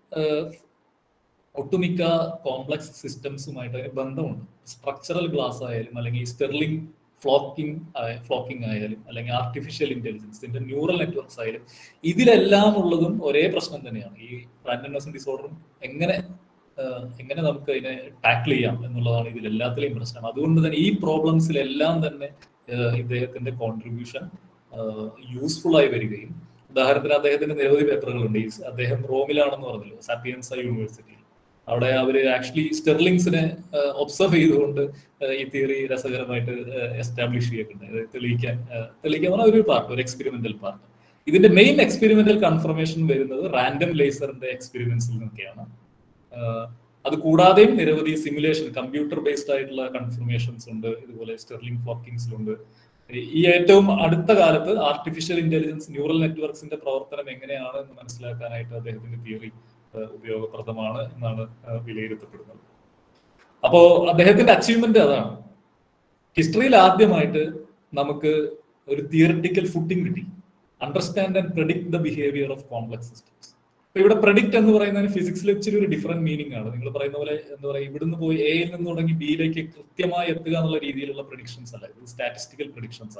ഒട്ടുമിക്ക കോംപ്ലക്സ് സിസ്റ്റംസുമായിട്ട് അതിന് ബന്ധമുണ്ട് സ്ട്രക്ചറൽ ഗ്ലാസ് ആയാലും അല്ലെങ്കിൽ സ്റ്റെർലിംഗ് ഫ്ലോക്കിംഗ് ഫ്ലോക്കിംഗ് ആയാലും അല്ലെങ്കിൽ ആർട്ടിഫിഷ്യൽ ഇന്റലിജൻസ് ഇതിന്റെ ന്യൂറൽ നെറ്റ്വർക്ക്സ് ആയാലും ഇതിലെല്ലാം ഉള്ളതും ഒരേ പ്രശ്നം തന്നെയാണ് ഈ റാൻഡംനെസ് ഡിസോർഡറും എങ്ങനെ എങ്ങനെ നമുക്ക് അതിനെ ടാക്കിൾ ചെയ്യാം എന്നുള്ളതാണ് ഇതിൽ എല്ലാത്തിലെയും പ്രശ്നം അതുകൊണ്ട് തന്നെ ഈ പ്രോബ്ലംസിലെല്ലാം തന്നെ ഇദ്ദേഹത്തിന്റെ കോൺട്രിബ്യൂഷൻ യൂസ്ഫുൾ ആയി വരികയും ഉദാഹരണത്തിന് അദ്ദേഹത്തിന്റെ നിരവധി പേപ്പറുകളുണ്ട് ഈ അദ്ദേഹം റോമിലാണെന്ന് പറഞ്ഞല്ലോ സാപ്പിയൻസ യൂണിവേഴ്സിറ്റിയിൽ അവിടെ അവര് ആക്ച്വലി സ്റ്റെർലിങ്സിനെ ഒബ്സർവ് ചെയ്തുകൊണ്ട് ഈ തിയറി രസകരമായിട്ട് എസ്റ്റാബ്ലിഷ് ചെയ്തിട്ടുണ്ട് തെളിയിക്കാൻ തെളിയിക്കാൻ പറഞ്ഞാൽ ഒരു പാർട്ട് ഒരു എക്സ്പെരിമെന്റൽ പാർട്ട് ഇതിന്റെ മെയിൻ എക്സ്പെരിമെന്റൽ കൺഫർമേഷൻ വരുന്നത് റാൻഡം ലേസറിന്റെ എക്സ്പെരിമെന്റ്സിൽ നിന്നൊക്കെയാണ് അത് കൂടാതെയും നിരവധി സിമുലേഷൻ കമ്പ്യൂട്ടർ ബേസ്ഡ് ആയിട്ടുള്ള കൺഫർമേഷൻസ് ഉണ്ട് ഇതുപോലെ സ്റ്റെർലിംഗ് ഫോക്കിങ്സിലുണ്ട് ഈ ഏറ്റവും അടുത്ത കാലത്ത് ആർട്ടിഫിഷ്യൽ ഇന്റലിജൻസ് ന്യൂറൽ നെറ്റ്വർക്സിന്റെ പ്രവർത്തനം എങ്ങനെയാണ് എന്ന് മനസ്സിലാക്കാനായിട്ട് അദ്ദേഹത്തിന്റെ തിയറി ഉപയോഗപ്രദമാണ് എന്നാണ് വിലയിരുത്തപ്പെടുന്നത് അപ്പോ അദ്ദേഹത്തിന്റെ അച്ചീവ്മെന്റ് അതാണ് ഹിസ്റ്ററിയിൽ ആദ്യമായിട്ട് നമുക്ക് ഒരു തിയറിറ്റിക്കൽ ഫുട്ടിംഗ് കിട്ടി understand and predict the behaviour of complex systems അപ്പൊ ഇവിടെ പ്രഡിക്റ്റ് എന്ന് പറയുന്നതിന് ഫിസിക്സിൽ ഇച്ചിരി ഒരു ഡിഫറെന്റ് മീനിങ് ആണ് നിങ്ങൾ പറയുന്ന പോലെ എന്താ പറയുക ഇവിടുന്ന് പോയി എയിൽ നിന്ന് തുടങ്ങി ബിയിലേക്ക് കൃത്യമായി എത്തുക എന്നുള്ള രീതിയിലുള്ള പ്രഡിക്ഷൻസ് അല്ല ഇത് സ്റ്റാറ്റിസ്റ്റിക്കൽ പ്രഡിക്ഷൻസ് ആണ്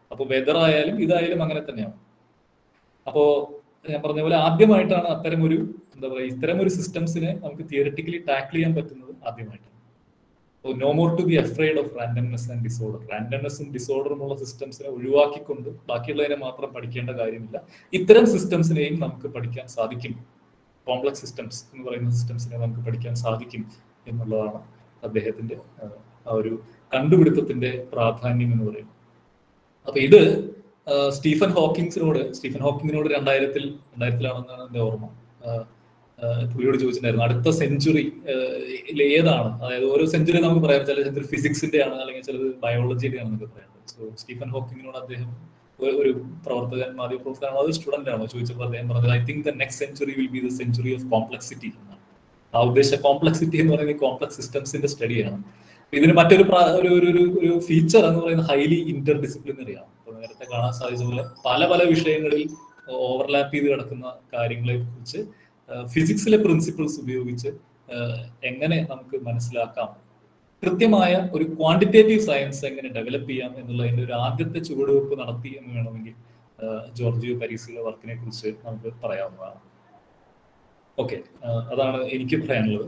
അപ്പൊ വെതർ ആയാലും ഇതായാലും അങ്ങനെ തന്നെയാണ് അപ്പോ ഞാൻ പറഞ്ഞ പോലെ ആദ്യമായിട്ടാണ് അത്തരം ഒരു എന്താ പറയുക ഇത്തരം ഒരു സിസ്റ്റംസിനെ നമുക്ക് തിയററ്റിക്കലി ടാക്കിൾ ചെയ്യാൻ പറ്റുന്നത് ആദ്യമായിട്ടാണ് no more to be afraid of randomness and disorder റാൻഡംനെസ്സും ഡിസോർഡറും ഉള്ള സിസ്റ്റംസിനെ ഒഴിവാക്കിക്കൊണ്ട് ബാക്കിയുള്ളതിനെ മാത്രം പഠിക്കേണ്ട കാര്യമില്ല ഇത്തരം സിസ്റ്റംസിനെയും നമുക്ക് പഠിക്കാൻ സാധിക്കും കോംപ്ലക്സ് സിസ്റ്റംസ് എന്ന് പറയുന്ന സിസ്റ്റംസിനെ നമുക്ക് പഠിക്കാൻ സാധിക്കും എന്നുള്ളതാണ് അദ്ദേഹത്തിന്റെ ആ ഒരു കണ്ടുപിടുത്തത്തിന്റെ പ്രാധാന്യം എന്ന് പറയുന്നത് അപ്പൊ ഇത് സ്റ്റീഫൻ ഹോക്കിങ്സിനോട് സ്റ്റീഫൻ ഹോക്കിങ്ങിനോട് രണ്ടായിരത്തിൽ രണ്ടായിരത്തിലാണെന്നാണ് എന്റെ ഓർമ്മ പുള്ളിയോട് ചോദിച്ചിട്ടുണ്ടായിരുന്നു അടുത്ത സെഞ്ചുറി ഏതാണ് അതായത് ഓരോ സെഞ്ചുറി നമുക്ക് പറയാം ചില സെഞ്ചുറി ഫിസിക്സിന്റെ ആണ് അല്ലെങ്കിൽ ചിലത് ബയോളജിയുടെ ആണെന്നൊക്കെ പറയാം സോ സ്റ്റീഫൻ ഹോക്കിങ്ങിനോട് അദ്ദേഹം ഒരു പ്രവർത്തകൻ മാധ്യമ പ്രവർത്തകനാണോ അത് സ്റ്റുഡന്റ് ആണോ ചോദിച്ചപ്പോൾ അദ്ദേഹം പറഞ്ഞത് I think the next century will be the century of complexity എന്നാണ് ആ ഉദ്ദേശ കോംപ്ലക്സിറ്റി എന്ന് പറയുന്നത് കോംപ്ലക്സ് സിസ്റ്റംസിന്റെ സ്റ്റഡിയാണ് ഇതിന് മറ്റൊരു ഒരു ഒരു ഒരു ഫീച്ചർ എന്ന് പറയുന്നത് ഹൈലി ഇന്റർ ഡിസിപ്ലിനറി ആണ് അപ്പോൾ നേരത്തെ കാണാൻ സാധിച്ച പോലെ പല പല വിഷയങ്ങളിൽ ഓവർലാപ്പ് ചെയ്ത് കിടക്കുന്ന കാര്യങ്ങളെ കുറിച്ച് ഫിസിക്സിലെ പ്രിൻസിപ്പിൾസ് ഉപയോഗിച്ച് എങ്ങനെ നമുക്ക് മനസ്സിലാക്കാം കൃത്യമായ ഒരു ക്വാണ്ടിറ്റേറ്റീവ് സയൻസ് എങ്ങനെ ഡെവലപ്പ് ചെയ്യാം എന്നുള്ളതിന്റെ ഒരു ആദ്യത്തെ ചുവടുവെപ്പ് നടത്തി എന്ന് വേണമെങ്കിൽ ജോർജിയോ പരീസിയുടെ വർക്കിനെ കുറിച്ച് നമുക്ക് പറയാവുന്നതാണ് ഓക്കെ അതാണ് എനിക്ക് പറയാനുള്ളത്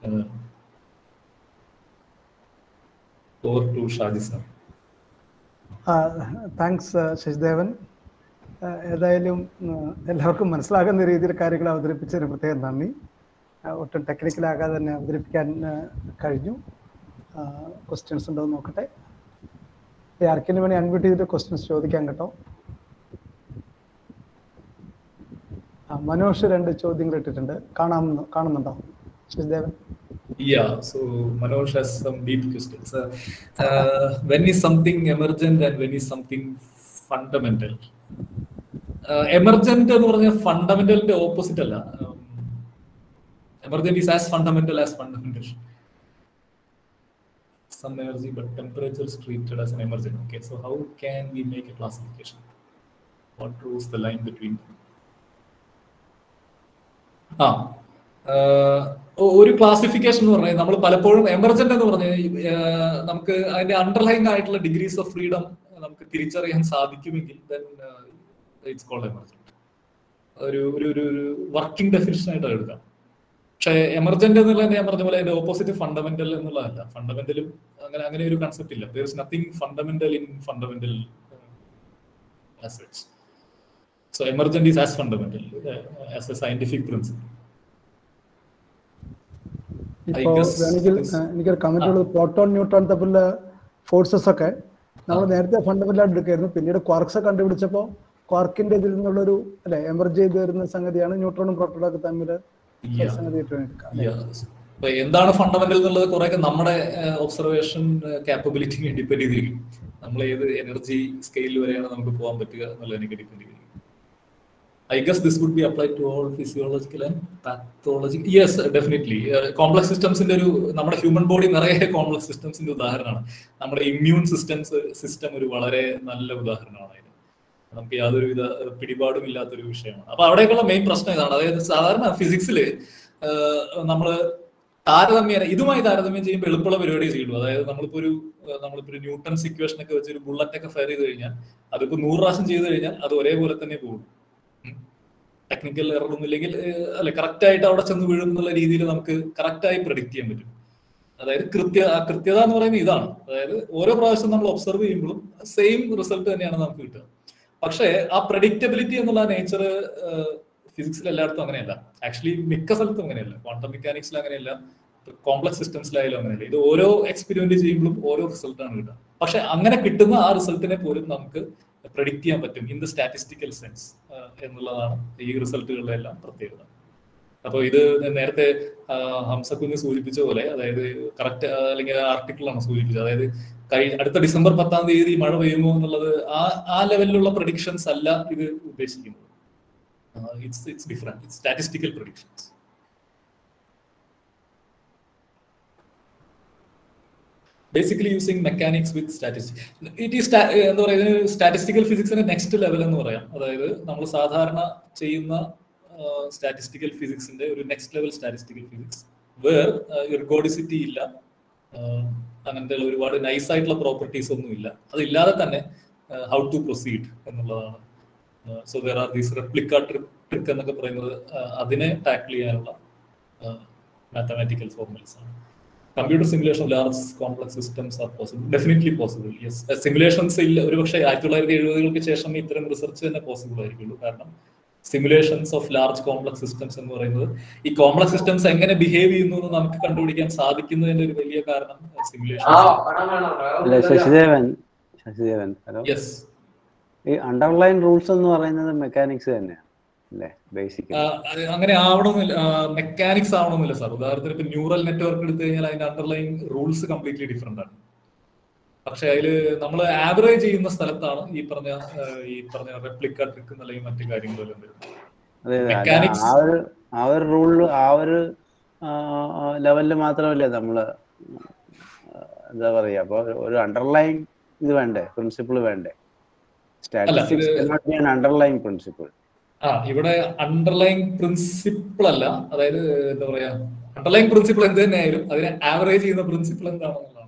over to Shaji sir thanks Sasidevan ഏതായാലും എല്ലാവർക്കും മനസ്സിലാകുന്ന രീതിയിൽ കാര്യങ്ങൾ അവതരിപ്പിച്ചതിന് പ്രത്യേകം നന്ദി ഒട്ടും ടെക്നിക്കലാകാതെ തന്നെ അവതരിപ്പിക്കാൻ കഴിഞ്ഞു ക്വസ്റ്റ്യൻസ് ഉണ്ടോ എന്ന് നോക്കട്ടെ ആർക്കെങ്കിലും വേണേൽ അൺമ്യൂട്ട് ചെയ്തിട്ട് ക്വസ്റ്റ്യൻസ് ചോദിക്കാൻ കേട്ടോ മനോഷ് രണ്ട് ചോദ്യങ്ങൾ ഇട്ടിട്ടുണ്ട് കാണാം കാണുന്നുണ്ടോ Sasidevan Yeah, so Manoj has some deep questions. Uh, uh, when is something emergent and when is something fundamental? Emergent എന്ന് പറഞ്ഞ ഫണ്ടമെന്റലിന്റെ ഓപ്പോസിറ്റ് അല്ല emergent is as fundamental as fundamental some energy but temperature is treated as an emergent okay so how can we make a classification what draws the line between them ആ ഒരു classification എന്ന് പറഞ്ഞാൽ നമ്മൾ പലപ്പോഴും emergent എന്ന് പറഞ്ഞാൽ നമുക്ക് അതിന്റെ അണ്ടർലൈൻ ആയിട്ടുള്ള ഡിഗ്രീസ് ഓഫ് ഫ്രീഡം നമുക്ക് തിരിച്ചറിയാൻ സാധിക്കുമെങ്കിൽ ദെൻ ഇറ്റ്സ് കോൾഡ് എമർജന്റ് ഒരു ഒരു ഒരു വർക്കിംഗ് ഡെഫിനിഷൻ ആയിട്ട് എടുക്കാം പക്ഷെ എമർജന്റ് എന്നുള്ളത് ഞാൻ പറഞ്ഞ പോലെ അതിന്റെ ഓപ്പോസിറ്റ് ഫണ്ടമെന്റൽ എന്നുള്ളതല്ല ഫണ്ടമെന്റലും അങ്ങനെ അങ്ങനെ ഒരു കൺസെപ്റ്റ് ഇല്ല there is nothing fundamental in fundamental so emergent is as fundamental as a scientific principle ഇപ്പോൾ വേണമെങ്കിൽ എനിക്കൊരു കമന്റ് ഉള്ളത് പ്രോട്ടോൺ ന്യൂട്രോൺ തമ്മിലുള്ള ഫോഴ്സസ് ഒക്കെ നമ്മൾ നേരത്തെ ഫണ്ടമെന്റൽ ആയിട്ട് എടുക്കായിരുന്നു പിന്നീട് ക്വാർക്സ് കണ്ടുപിടിച്ചപ്പോൾ ക്വാർക്കിന്റെ ഇതിൽ നിന്നുള്ളൊരു അല്ലെ എമർജ് ചെയ്ത് വരുന്ന സംഗതിയാണ് ന്യൂട്രോണും പ്രോട്ടോണും ഒക്കെ തമ്മിൽ എന്താണ് ഫണ്ടമെന്റൽ എന്നുള്ളത് കുറെ നമ്മുടെ ഒബ്സർവേഷൻ കാപ്പബിലിറ്റിനെ ഡിപ്പെൻഡ് ചെയ്തിരിക്കും നമ്മൾ ഏത് എനർജി സ്കെയിൽ വരെയാണ് നമുക്ക് പോകാൻ പറ്റുക എന്നുള്ളതിനെ ഡിപ്പെൻഡ് ചെയ്തിരിക്കും I guess this would be applied to all physiological and pathological. Yes, definitely. Complex സിസ്റ്റംസിന്റെ ഒരു നമ്മുടെ ഹ്യൂമൻ ബോഡി നിറയെ കോംപ്ലക്സ് സിസ്റ്റംസിന്റെ ഉദാഹരണമാണ് നമ്മുടെ ഇമ്മ്യൂൺ സിസ്റ്റംസ് സിസ്റ്റം ഒരു വളരെ നല്ല ഉദാഹരണമാണ് അതിന് നമുക്ക് യാതൊരു വിധ പിടിപാടും ഇല്ലാത്തൊരു വിഷയമാണ് അപ്പൊ അവിടേക്കുള്ള മെയിൻ പ്രശ്നം ഇതാണ് അതായത് സാധാരണ ഫിസിക്സിൽ നമ്മൾ താരതമ്യേന ഇതുമായി താരതമ്യം ചെയ്യുമ്പോൾ എളുപ്പമുള്ള പരിപാടി ചെയ്യുള്ളൂ അതായത് നമ്മളിപ്പോ ഒരു നമ്മളിപ്പോ ഒരു ന്യൂട്ടൺസ് ഇക്വേഷൻ ഒക്കെ വെച്ച് ഒരു ബുള്ളറ്റ് ഒക്കെ ഫയർ ചെയ്ത് കഴിഞ്ഞാൽ അതിപ്പോ നൂറ് പ്രാവശ്യം ചെയ്ത് കഴിഞ്ഞാൽ അത് ഒരേപോലെ തന്നെ പോകും ടെക്നിക്കൽ എറർ ഒന്നും ഇല്ലെങ്കിൽ അല്ലെ കറക്റ്റ് ആയിട്ട് അവിടെ ചെന്ന് വീഴും എന്നുള്ള രീതിയിൽ നമുക്ക് കറക്റ്റ് ആയി പ്രഡിക്റ്റ് ചെയ്യാൻ പറ്റും അതായത് കൃത്യ കൃത്യത എന്ന് പറയുന്നത് ഇതാണ് അതായത് ഓരോ പ്രാവശ്യം നമ്മൾ ഒബ്സർവ് ചെയ്യുമ്പോഴും സെയിം റിസൾട്ട് തന്നെയാണ് നമുക്ക് കിട്ടുക പക്ഷേ ആ പ്രഡിക്റ്റബിലിറ്റി എന്നുള്ള നേച്ചർ ഫിസിക്സിൽ എല്ലായിടത്തും അങ്ങനെയല്ല ആക്ച്വലി മിക്ക സ്ഥലത്തും അങ്ങനെയല്ല ക്വാണ്ടം മെക്കാനിക്സിൽ അങ്ങനെയല്ല കോംപ്ലക്സ് സിസ്റ്റംസിലായാലും അങ്ങനെയല്ല ഇത് ഓരോ എക്സ്പെരിമെന്റ് ചെയ്യുമ്പോഴും ഓരോ റിസൾട്ടാണ് കിട്ടുക പക്ഷെ അങ്ങനെ കിട്ടുന്ന ആ റിസൾട്ടിനെ പോലും നമുക്ക് പ്രഡിക്റ്റ് ചെയ്യാൻ പറ്റും ഇൻ ദ സ്റ്റാറ്റിസ്റ്റിക്കൽ സെൻസ് എന്നുള്ളതാണ് ഈ റിസൾട്ടുകളുടെ എല്ലാം പ്രത്യേകത അപ്പോൾ ഇത് നേരത്തെ ഹംസക്കുഞ്ഞ് സൂചിപ്പിച്ച പോലെ അതായത് കറക്റ്റ് അല്ലെങ്കിൽ ആർട്ടിക്കിളാണ് സൂചിപ്പിച്ചത് അതായത് കഴി അടുത്ത ഡിസംബർ പത്താം തീയതി മഴ പെയ്യുമോ എന്നുള്ളത് ആ ആ ലെവലിലുള്ള പ്രഡിക്ഷൻസ് അല്ല ഇത് ഉദ്ദേശിക്കുന്നത് it's it's different it's statistical predictions basically using mechanics with statistics it is എന്താ പറയുക സ്റ്റാറ്റിസ്റ്റിക്കൽ ഫിസിക്സിന്റെ നെക്സ്റ്റ് ലെവൽ എന്ന് പറയാം അതായത് നമ്മൾ സാധാരണ ചെയ്യുന്ന സ്റ്റാറ്റിസ്റ്റിക്കൽ ഫിസിക്സിന്റെ ഒരു next level statistical physics where ergodicity ഇല്ല അങ്ങനത്തെ ഒരുപാട് നൈസ് ആയിട്ടുള്ള പ്രോപ്പർട്ടീസ് ഒന്നും ഇല്ല അതില്ലാതെ തന്നെ ഹൗ ടു പ്രൊസീഡ് എന്നുള്ളതാണ് so there are these replica trick എന്നൊക്കെ പറയുന്നത് uh, അതിനെ ടാക്കിൾ ചെയ്യാനുള്ള മാത്തമാറ്റിക്കൽ ഫോർമുലസ് ആണ് computer simulation large complex systems are possible definitely possible yes simulations ഇല്ല ഒരു പക്ഷേ ആയിരത്തി തൊള്ളായിരത്തി എഴുപതുകൾക്ക് ശേഷം ഇത്തരം റിസർച്ച് തന്നെ പോസിബിൾ ആയിരിക്കുള്ളൂ കാരണം simulations of large complex systems എന്ന് പറയുന്നത് ഈ കോംപ്ലക്സ് സിസ്റ്റംസ് എങ്ങനെ ബിഹേവ് ചെയ്യുന്നു എന്ന് നമുക്ക് കണ്ടുപിടിക്കാൻ സാധിക്കുന്നതിന്റെ ഒരു വലിയ കാരണം സിമുലേഷൻ അല്ല ശശിദേവൻ ശശിദേവൻ ഹലോ യെസ് ഈ അണ്ടർലൈൻ റൂൾസ് എന്ന് പറയുന്നത് മെക്കാനിക്സ് തന്നെയാണ് അല്ലേ ബേസിക്കലി അങ്ങനെ ആവണമെന്നില്ല മെക്കാനിക്സ് ആവണമെന്നില്ല സാർ ഉദാഹരണത്തിന് ഇപ്പൊ ന്യൂറൽ നെറ്റ്വർക്ക് എടുത്തു കഴിഞ്ഞാൽ അതിന്റെ അണ്ടർലൈൻ റൂൾസ് കംപ്ലീറ്റ്ലി ഡിഫറെന്റ് ആണ് പക്ഷെ അതില് നമ്മൾ ആവറേജ് ചെയ്യുന്ന സ്ഥലത്താണ് ഈ പറഞ്ഞ ആ, ഈ പറഞ്ഞ റെപ്ലിക്ക ട്രിക്ക് അല്ലെങ്കിൽ മറ്റു കാര്യങ്ങളെല്ലാം വരുന്നത് അതെ അതെ അല്ല, Mechanics- ആ ഒരു ആ ഒരു റൂളിൽ ആ ഒരു ലെവലിൽ മാത്രമല്ലേ നമ്മള് ആ, എന്താ പറയാ അപ്പൊ ഒരു അണ്ടർലൈൻ ഇത് വേണ്ടേ പ്രിൻസിപ്പിൾ വേണ്ടേ സ്റ്റാറ്റിസ്റ്റിക്സ് അണ്ടർലൈൻ പ്രിൻസിപ്പിൾ ആ ഇവിടെ അണ്ടർലൈൻ പ്രിൻസിപ്പിൾ അല്ല അതായത് എന്താ പറയാ അണ്ടർലൈൻ പ്രിൻസിപ്പിൾ എന്ത് തന്നെയായാലും അതിനെ ആവറേജ് ചെയ്യുന്ന പ്രിൻസിപ്പിൾ എന്താണെന്നുള്ളതാണ്